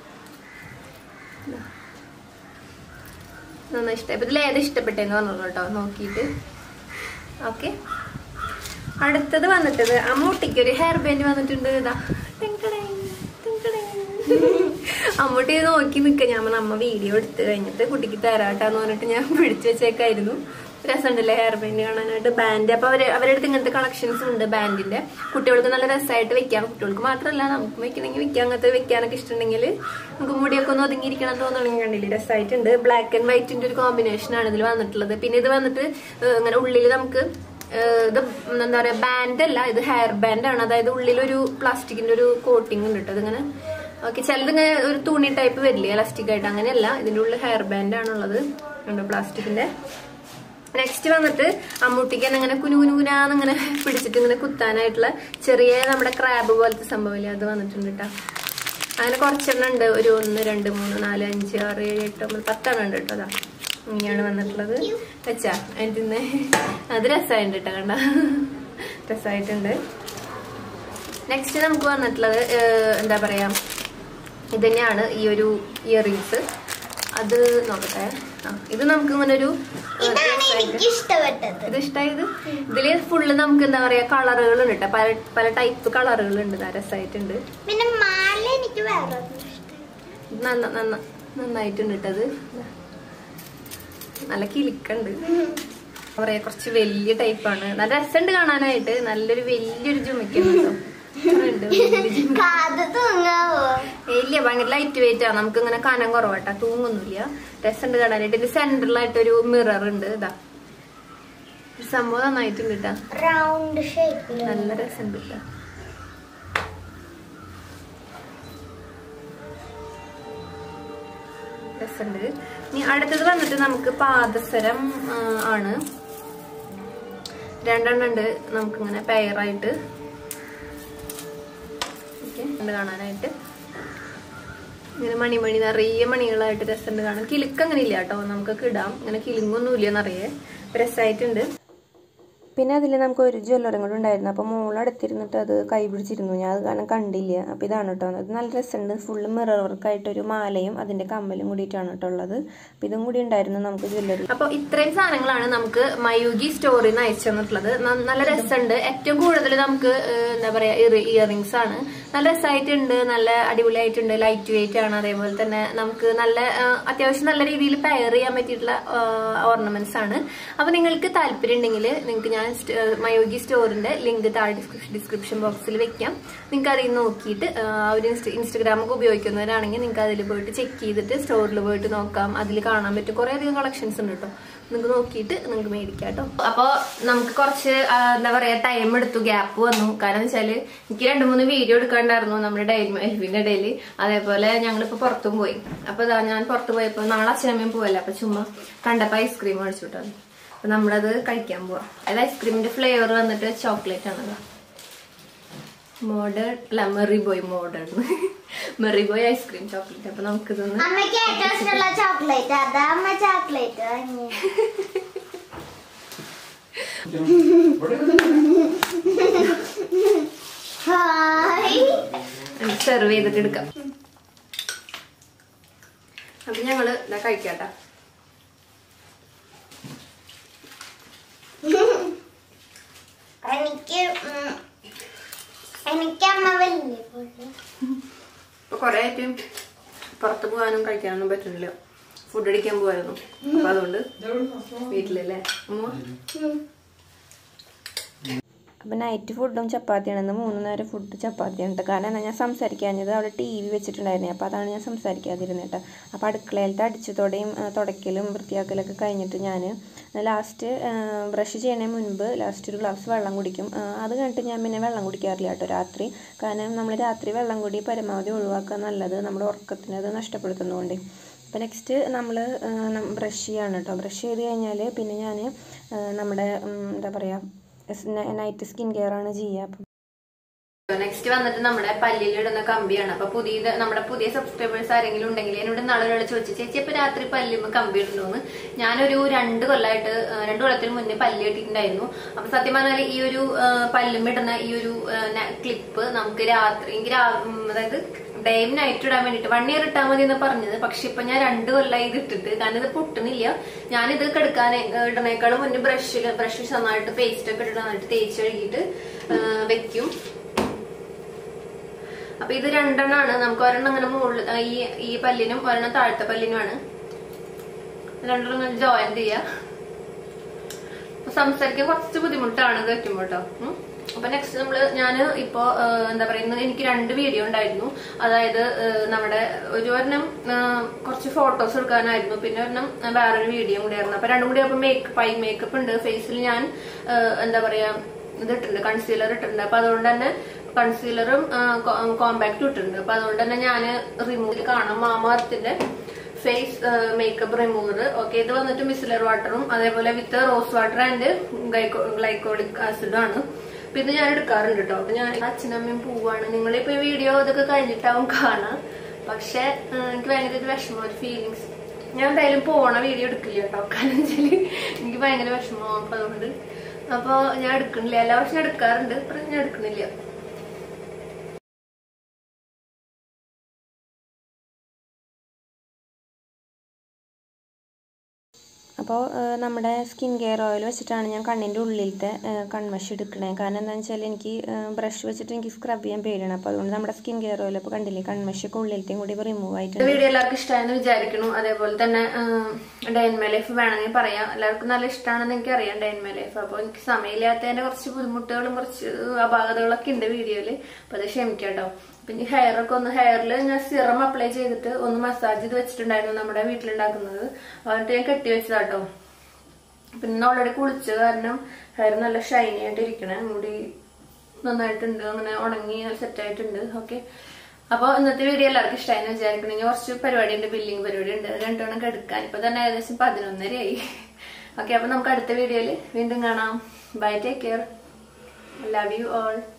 ഇതാ. നന്നായി ഇഷ്ടമായി അപ്പൊ ഇതിൽ ഏത് ഇഷ്ടപ്പെട്ടെന്ന് പറഞ്ഞോളൂ കേട്ടോ നോക്കിയിട്ട് ഓക്കെ അടുത്തത് വന്നിട്ടത് അമ്മൂട്ടിക്ക് ഒരു ഹെയർ ബാൻഡ് വന്നിട്ടുണ്ട് ഇതാ ടിങ് ടിങ്, ടിങ് ടിങ്. അമ്മൂട്ടി ഇത് നോക്കി നിക്ക ഞാൻ പറഞ്ഞു, അമ്മ വീഡിയോ എടുത്ത് കഴിഞ്ഞിട്ട് കുട്ടിക്ക് തരാട്ടാന്ന് പറഞ്ഞിട്ട് ഞാൻ പിടിച്ചു വെച്ചേക്കായിരുന്നു രസമുണ്ടല്ലേ ഹെയർ ബാൻഡ് കാണാനായിട്ട് ബാൻഡ് അപ്പൊ അവര് അവരുടെ അടുത്ത് ഇങ്ങനത്തെ കളക്ഷൻസ് ഉണ്ട് ബാൻഡിന്റെ കുട്ടികൾക്ക് നല്ല രസമായിട്ട് വെക്കാം കുട്ടികൾക്ക് മാത്രമല്ല നമുക്ക് വെക്കണമെങ്കിൽ വെക്കാം അങ്ങനത്തെ വെക്കാനൊക്കെ ഇഷ്ടമുണ്ടെങ്കിൽ നമുക്ക് മുടിയൊക്കെ ഒന്ന് ഒതുങ്ങിയിരിക്കണം തോന്നുകയാണെങ്കിൽ കണ്ടില്ലേ രസമായിട്ടുണ്ട് ബ്ലാക്ക് ആൻഡ് വൈറ്റിന്റെ ഒരു കോമ്പിനേഷൻ ആണ് ഇതിൽ വന്നിട്ടുള്ളത് പിന്നെ ഇത് വന്നിട്ട് ഏഹ്, ഇങ്ങനെ ഉള്ളിൽ നമുക്ക് ഏഹ് ഇത് എന്താ പറയാ ബാൻഡ് അല്ല ഇത് ഹെയർ ബാൻഡ് ആണ് അതായത് ഉള്ളിലൊരു പ്ലാസ്റ്റിക്കിന്റെ ഒരു കോട്ടിംഗ് ഉണ്ട് കേട്ടോ ഇതിങ്ങനെ ഓക്കെ ചിലത് ഇങ്ങനെ ഒരു തുണി ടൈപ്പ് വരില്ലേ എലാസ്റ്റിക് ആയിട്ട് അങ്ങനെയല്ല ഇതിന്റെ ഉള്ളിൽ ഹെയർ ബാൻഡ് ആണുള്ളത് ഉണ്ട് പ്ലാസ്റ്റിക്കിന്റെ നെക്സ്റ്റ് വന്നിട്ട് അമ്മൂട്ടിക്ക് തന്നെ ഇങ്ങനെ കുനു കുനുകുനാന്ന് ഇങ്ങനെ പിടിച്ചിട്ട് ഇങ്ങനെ കുത്താനായിട്ടുള്ള ചെറിയ നമ്മുടെ ക്രാബ് പോലത്തെ സംഭവമില്ലേ അത് വന്നിട്ടുണ്ട് കേട്ടോ അങ്ങനെ കുറച്ചെണ്ണം ഉണ്ട് ഒരു ഒന്ന് രണ്ട് മൂന്ന് നാല് അഞ്ച് ആറ് ഏഴ് എട്ട് ഒമ്പത് പത്തെണ്ണം ഉണ്ട് കേട്ടോ അതാ ഇങ്ങനെയാണ് വന്നിട്ടുള്ളത് വെച്ചാ അതിന് അത് രസമായിട്ടുണ്ട് കേട്ടോ കണ്ട രസമായിട്ടുണ്ട് നെക്സ്റ്റ് നമുക്ക് വന്നിട്ടുള്ളത് ഏഹ്, എന്താ പറയാ ഇത് തന്നെയാണ് ഈ ഒരു ഇയറിങ്സ് അത് നോക്കട്ടെ ആ ഇത് നമുക്ക് ഇങ്ങനെ ഒരു ഏഹ്, ഇതാണ് രസായിട്ട് എനിക്ക് ഇഷ്ടപ്പെട്ടത് ഇത് ഇഷ്ടമായത് ഇതില് ഫുള്ള് നമുക്ക് എന്താ പറയാ കളറുകൾ ഉണ്ട് ട്ടോ. പല പല ടൈപ്പ് കളറുകൾ ഉണ്ട് ദാ രസമായിട്ടുണ്ട് പിന്നെ മാല എനിക്ക് വേറെ ഒന്നും ഇഷ്ടം ഇത് നന്ന നന്ന നന്നായിട്ടുണ്ട് ഇട്ടത് നല്ല കിളിക്കുണ്ട് എന്താ പറയാ കുറച്ച് വലിയ ടൈപ്പാണ് നല്ല രസമുണ്ട് കാണാനായിട്ട് നല്ലൊരു വലിയൊരു ജുമിക്കുണ്ട് കേട്ടോ ഇത്രയുണ്ട്, വലിയൊരു ജുമിക്ക്. കാത് തൂങ്ങാവോ ഇല്ല ഭയങ്കര ലൈറ്റ് വെയിറ്റ് ആണ് നമുക്ക് ഇങ്ങനെ കനം കുറവാട്ടാ തൂങ്ങൊന്നുമില്ല രസമുണ്ട് കാണാനായിട്ട് ഇതിന്റെ സെന്ററിലായിട്ട് ഒരു മിറർ ഉണ്ട് ഇതാ ഒരു സംഭവം നന്നായിട്ടുണ്ട് കേട്ടാ റൗണ്ട് ഷേപ്പിൽ നല്ല രസമുണ്ട് കേട്ടോ രസമുണ്ട് ഇനി അടുത്തത് വന്നിട്ട് നമുക്ക് പാദസരം ആ, ആണ് രണ്ടെണ്ണം ഉണ്ട് നമുക്കിങ്ങനെ പെയറായിട്ട് ഓക്കെ ഉണ്ട് കാണാനായിട്ട് ഇങ്ങനെ മണിമണി നിറയെ മണികളായിട്ട് രസമുണ്ട് കാണാൻ കിലുക്ക് അങ്ങനെ ഇല്ല കേട്ടോ നമുക്കൊക്കെ ഇടാം ഇങ്ങനെ കിലുങ്ങൊന്നും ഇല്ല നിറയെ രസമായിട്ടുണ്ട് പിന്നെ അതിൽ നമുക്ക് ഒരു ജ്വല്ലറും കൂടെ ഉണ്ടായിരുന്നു അപ്പോൾ മോൾ അടുത്തിരുന്നിട്ട് അത് കൈ പിടിച്ചിരുന്നു ഞാൻ അത് കാരണം കണ്ടില്ല അപ്പോൾ ഇതാണ് കേട്ടോ അത് നല്ല രസമുണ്ട് ഫുള്ള് മിറർ വർക്കായിട്ടൊരു മാലയും അതിൻ്റെ കമ്മലും കൂടിയിട്ടാണ് കേട്ടോ ഉള്ളത് അപ്പോൾ ഇതും കൂടി ഉണ്ടായിരുന്നു നമുക്ക് ജ്വല്ലറി അപ്പൊ ഇത്രയും സാധനങ്ങളാണ് നമുക്ക് മയൂഗി സ്റ്റോറിൽ നിന്ന് അയച്ചു തന്നിട്ടുള്ളത് ന- നല്ല രസമുണ്ട് ഏറ്റവും കൂടുതൽ നമുക്ക് ഏഹ്, എന്താ പറയാ ഇയറിങ്സ് ആണ് നല്ല രസമായിട്ടുണ്ട് നല്ല അടിപൊളിയായിട്ടുണ്ട് ലൈറ്റ് വെയിറ്റ് ആണ് അതേപോലെ തന്നെ നമുക്ക് നല്ല ഏഹ്, അത്യാവശ്യം നല്ല രീതിയിൽ പെയർ ചെയ്യാൻ പറ്റിയിട്ടുള്ള ഓർണമെന്റ്സ് ആണ് അപ്പൊ നിങ്ങൾക്ക് താല്പര്യം ഉണ്ടെങ്കിൽ നിങ്ങൾക്ക് ഞാൻ സ്റ്റ്- ഏഹ്, മയൂഗി സ്റ്റോറിന്റെ ലിങ്ക് താഴെ ഡിസ്ക്രിപ്ഷൻ ബോക്സിൽ വെക്കാം നിങ്ങൾക്ക് അതിൽ നോക്കിയിട്ട് ഏഹ്, ആ ഒരു ഇൻസ്റ്റഗ്രാം ഒക്കെ ഉപയോഗിക്കുന്നവരാണെങ്കിൽ നിങ്ങൾക്ക് അതിൽ പോയിട്ട് ചെക്ക് ചെയ്തിട്ട് സ്റ്റോറിൽ പോയിട്ട് നോക്കാം അതിൽ കാണാൻ പറ്റും കുറെ അധികം കളക്ഷൻസ് ഉണ്ട് കേട്ടോ നിങ്ങൾക്ക് നോക്കിയിട്ട് നിങ്ങൾക്ക് മേടിക്കാം കേട്ടോ അപ്പൊ നമുക്ക് കുറച്ച് ആ, എന്താ പറയാ ടൈം എടുത്തു ഗ്യാപ്പ് വന്നു കാരണം വെച്ചാല് എനിക്ക് രണ്ട് മൂന്ന് വീഡിയോ എടുക്കാണ്ടായിരുന്നു നമ്മുടെ ഡെയിലി ലൈഫിന്റെ ഇടയിൽ അതേപോലെ ഞങ്ങളിപ്പോ പുറത്തും പോയി അപ്പൊ ഇതാ ഞാൻ പുറത്ത് പോയപ്പോ നാളെ അച്ഛനമ്മയും പോവല്ലേ അപ്പൊ ചുമ്മാ കണ്ടപ്പോ ഐസ്ക്രീം മേടിച്ചു വിട്ടോ അപ്പൊ നമ്മളത് കഴിക്കാൻ പോവാം അത് ഐസ്ക്രീമിന്റെ ഫ്ലേവർ വന്നിട്ട് ചോക്ലേറ്റ് ആണല്ലോ മോഡേൺ അല്ല merry boy modern merry boy ice cream chocolate അപ്പൊ നമുക്കിതൊന്ന് അമ്മയ്ക്ക് ഏറ്റവും ഇഷ്ടമുള്ള ചോക്ലേറ്റ് അതാ അമ്മ ചോക്ലേറ്റ് വാങ്ങി ഹായ് സെർവ് ചെയ്തിട്ട് എടുക്കാം അപ്പൊ ഞങ്ങള് ഇതാ കഴിക്കാട്ടാ എനിക്ക് ഉം, എനിക്ക് അമ്മ വലിയ പോലെ ഇപ്പൊ കൊറേ ആയിട്ട് പുറത്ത് പോകാനും കഴിക്കാനൊന്നും പറ്റുന്നില്ല ഫുഡ് അടിക്കാൻ പോവായിരുന്നു അപ്പൊ അതുകൊണ്ട് വീട്ടിലല്ലേ ഉമ്മ അപ്പം നൈറ്റ് ഫുഡും ചപ്പാത്തിയാണെന്ന് മൂന്ന് നേരം ഫുഡ് ചപ്പാത്തിയാണ് കേട്ടോ കാരണം എന്നാ ഞാൻ സംസാരിക്കാഞ്ഞത് അവിടെ ടി വി വെച്ചിട്ടുണ്ടായിരുന്നേ അപ്പോൾ അതാണ് ഞാൻ സംസാരിക്കാതിരുന്നത് കേട്ടോ അപ്പോൾ അടുക്കളയിലത്തെ അടിച്ചുതൊടയും ആ, തുടയ്ക്കലും വൃത്തിയാക്കലൊക്കെ കഴിഞ്ഞിട്ട് ഞാൻ ലാസ്റ്റ് ബ്രഷ് ചെയ്യണേ മുൻപ് ലാസ്റ്റ് ഒരു ഗ്ലാസ് വെള്ളം കുടിക്കും ആ, അത് കഴിഞ്ഞിട്ട് ഞാൻ പിന്നെ വെള്ളം കുടിക്കാറില്ല കേട്ടോ രാത്രി കാരണം നമ്മൾ രാത്രി വെള്ളം കൂടി പരമാവധി ഒഴിവാക്കുക നല്ലത് നമ്മുടെ ഉറക്കത്തിന് അത് നഷ്ടപ്പെടുത്തുന്നതുകൊണ്ട് അപ്പോൾ നെക്സ്റ്റ് നമ്മൾ ബ്രഷ് ചെയ്യാണ് കേട്ടോ ബ്രഷ് ചെയ്ത് കഴിഞ്ഞാൽ പിന്നെ ഞാൻ നമ്മുടെ ഉം, എന്താ പറയുക നൈറ്റ് സ്കിൻ കെയർ ആണ് ചെയ്യുക അപ്പം നെക്സ്റ്റ് വന്നിട്ട് നമ്മുടെ പല്ലിൽ ഇടുന്ന കമ്പിയാണ് അപ്പൊ പുതിയ നമ്മുടെ പുതിയ സബ്സ്ക്രൈബേഴ്സ് ആരെങ്കിലും ഉണ്ടെങ്കിൽ എന്നോട് നാളെ ഒരാൾ ചോദിച്ചു ചേച്ചി ഇപ്പൊ രാത്രി പല്ലുമ്പോ കമ്പി ഇടുന്നു ഞാനൊരു രണ്ട് കൊല്ലമായിട്ട് ആ, രണ്ട് കൊല്ലത്തിന് മുന്നേ പല്ല് കെട്ടിയിട്ടുണ്ടായിരുന്നു അപ്പൊ സത്യം പറഞ്ഞാൽ ഈ ഒരു പല്ലുമ്പ ഇടുന്ന ഈ ഒരു ക്ലിപ്പ് നമുക്ക് രാത്രി എനിക്ക് രാ- ഉം, അതായത് ഡേയും നൈറ്റ് ഇടാൻ വേണ്ടിട്ട് വൺ ഇയർ ഇട്ടാൽ മതി എന്ന് പറഞ്ഞത് പക്ഷെ ഇപ്പൊ ഞാൻ രണ്ട് കൊല്ലമായി ഇത് ഇട്ടിട്ട് കാരണം ഇത് പൊട്ടുന്നില്ല ഞാനിത് കെടുക്കാൻ ഇടണേക്കാളും മുന്നേ ബ്രഷിൽ ബ്രഷ് നന്നായിട്ട് പേസ്റ്റ് ഒക്കെ ഇട്ടിട്ട് നന്നായിട്ട് തേച്ച് കഴുകിയിട്ട് ആ, വെക്കും അപ്പൊ ഇത് രണ്ടെണ്ണമാണ് നമുക്ക് ഒരെണ്ണം അങ്ങനെ മുകളിൽ ആ, ഈ ഈ പല്ലിനും ഒരെണ്ണം താഴത്തെ പല്ലിനുമാണ് രണ്ടെണ്ണം ഇങ്ങനെ ജോയിൻ ചെയ്യാ അപ്പൊ സംസാരിക്കാൻ കുറച്ച് ബുദ്ധിമുട്ടാണ് ഇത് വെക്കുമ്പോ കേട്ടോ ഉം. അപ്പൊ നെക്സ്റ്റ് നമ്മള് ഞാൻ ഇപ്പോ ആ, എന്താ പറയുന്നത് എനിക്ക് രണ്ട് വീഡിയോ ഉണ്ടായിരുന്നു അതായത് ആ, നമ്മുടെ ഒരു ഒരെണ്ണം ആ, കുറച്ച് ഫോട്ടോസ് എടുക്കാനായിരുന്നു പിന്നെ ഒരെണ്ണം വേറൊരു വീഡിയോ കൂടി ആയിരുന്നു അപ്പൊ രണ്ടും കൂടി അപ്പൊ മേക്കപ്പ് ഐ മേക്കപ്പ് ഉണ്ട് ഫേസിൽ ഞാൻ ആ, എന്താ പറയാ ഇത് ഇട്ടിട്ടുണ്ട് കൺസീലർ ഇട്ടിട്ടുണ്ട് അപ്പൊ അതുകൊണ്ട് തന്നെ കൺസീലറും കോമ്പാക്റ്റും ഇട്ടിട്ടുണ്ട് അപ്പൊ അതുകൊണ്ട് തന്നെ ഞാൻ റിമൂവ് കാണാം മാമാർത്തിന്റെ ഫേസ് മേക്കപ്പ് റിമൂവർ ഓക്കെ ഇത് വന്നിട്ട് മിസിലർ വാട്ടറും അതേപോലെ with rose water and glycolic ആസിഡും ആണ് അപ്പൊ ഇത് ഞാൻ എടുക്കാറുണ്ട് കേട്ടോ അപ്പൊ ഞാൻ അച്ഛനമ്മയും പോവാണ് നിങ്ങളിപ്പോ ഈ വീഡിയോ ഇതൊക്കെ കഴിഞ്ഞിട്ടാവും കാണാം പക്ഷെ ആ, എനിക്ക് ഭയങ്കര ഒരു വിഷമം ഒരു ഫീലിങ്സ് ഞാൻ എന്തായാലും പോണ വീഡിയോ എടുക്കില്ല കേട്ടോ കാരണം വെച്ചാല് എനിക്ക് ഭയങ്കര വിഷമമാവും അപ്പൊ അതുകൊണ്ട് അപ്പൊ ഞാൻ എടുക്കണില്ല എല്ലാ വർഷം എടുക്കാറുണ്ട് പക്ഷെ ഞാൻ എടുക്കണില്ല അപ്പോൾ നമ്മുടെ സ്കിൻ കെയർ ഓയിൽ വെച്ചിട്ടാണ് ഞാൻ കണ്ണിൻ്റെ ഉള്ളിലത്തെ ആ, കൺമഷി എടുക്കണേ കാരണം എന്താണെന്ന് വെച്ചാൽ എനിക്ക് ബ്രഷ് വെച്ചിട്ട് എനിക്ക് സ്ക്രബ് ചെയ്യാൻ പേടിയാണ് അപ്പോൾ അതുകൊണ്ട് നമ്മുടെ സ്കിൻ കെയർ ഓയിൽ ഇപ്പോൾ കണ്ടില്ലേ കൺമഷിയൊക്കെ ഉള്ളിലത്തെയും കൂടി റിമൂവ് ആയിട്ടുണ്ട് വീഡിയോ എല്ലാവർക്കും ഇഷ്ടമായെന്ന് വിചാരിക്കുന്നു അതേപോലെ തന്നെ ഡൈൻമേ ലൈഫ് വേണമെങ്കിൽ പറയാം എല്ലാവർക്കും നല്ല ഇഷ്ടമാണെന്ന് എനിക്ക് അറിയാം ഡൈൻമേ ലൈഫ് അപ്പോൾ എനിക്ക് സമയമില്ലാത്തതിന്റെ കുറച്ച് ബുദ്ധിമുട്ടുകളും കുറച്ച് അപാകതകളൊക്കെ ഉണ്ട് വീഡിയോയിൽ അപ്പോൾ അത് ക്ഷമിക്കാം കേട്ടോ പിന്നെ ഹെയർ ഒക്കെ ഒന്ന് ഹെയറിൽ ഞാൻ സിറം അപ്ലൈ ചെയ്തിട്ട് ഒന്ന് മസാജ് ചെയ്ത് വെച്ചിട്ടുണ്ടായിരുന്നു നമ്മുടെ വീട്ടിലുണ്ടാക്കുന്നത് എന്നിട്ട് ഞാൻ കെട്ടി വെച്ചതാട്ടോ പിന്നെ ഓൾറെഡി കുളിച്ച് കാരണം ഹെയർ നല്ല ഷൈനി ആയിട്ട് ഇരിക്കണേ മുടി നന്നായിട്ടുണ്ട് അങ്ങനെ ഉണങ്ങി സെറ്റ് ആയിട്ടുണ്ട് ഓക്കെ അപ്പോൾ ഇന്നത്തെ വീഡിയോ എല്ലാവർക്കും ഇഷ്ടമായെന്ന് വിചാരിക്കണം ഇനി കുറച്ച് പരിപാടിയുണ്ട് ബില്ലിംഗ് പരിപാടി ഉണ്ട് രണ്ടെണ്ണം എടുക്കാൻ ഇപ്പൊ തന്നെ ഏകദേശം പതിനൊന്നരയായി ഓക്കെ അപ്പൊ നമുക്ക് അടുത്ത വീഡിയോയിൽ വീണ്ടും കാണാം bye take care love you all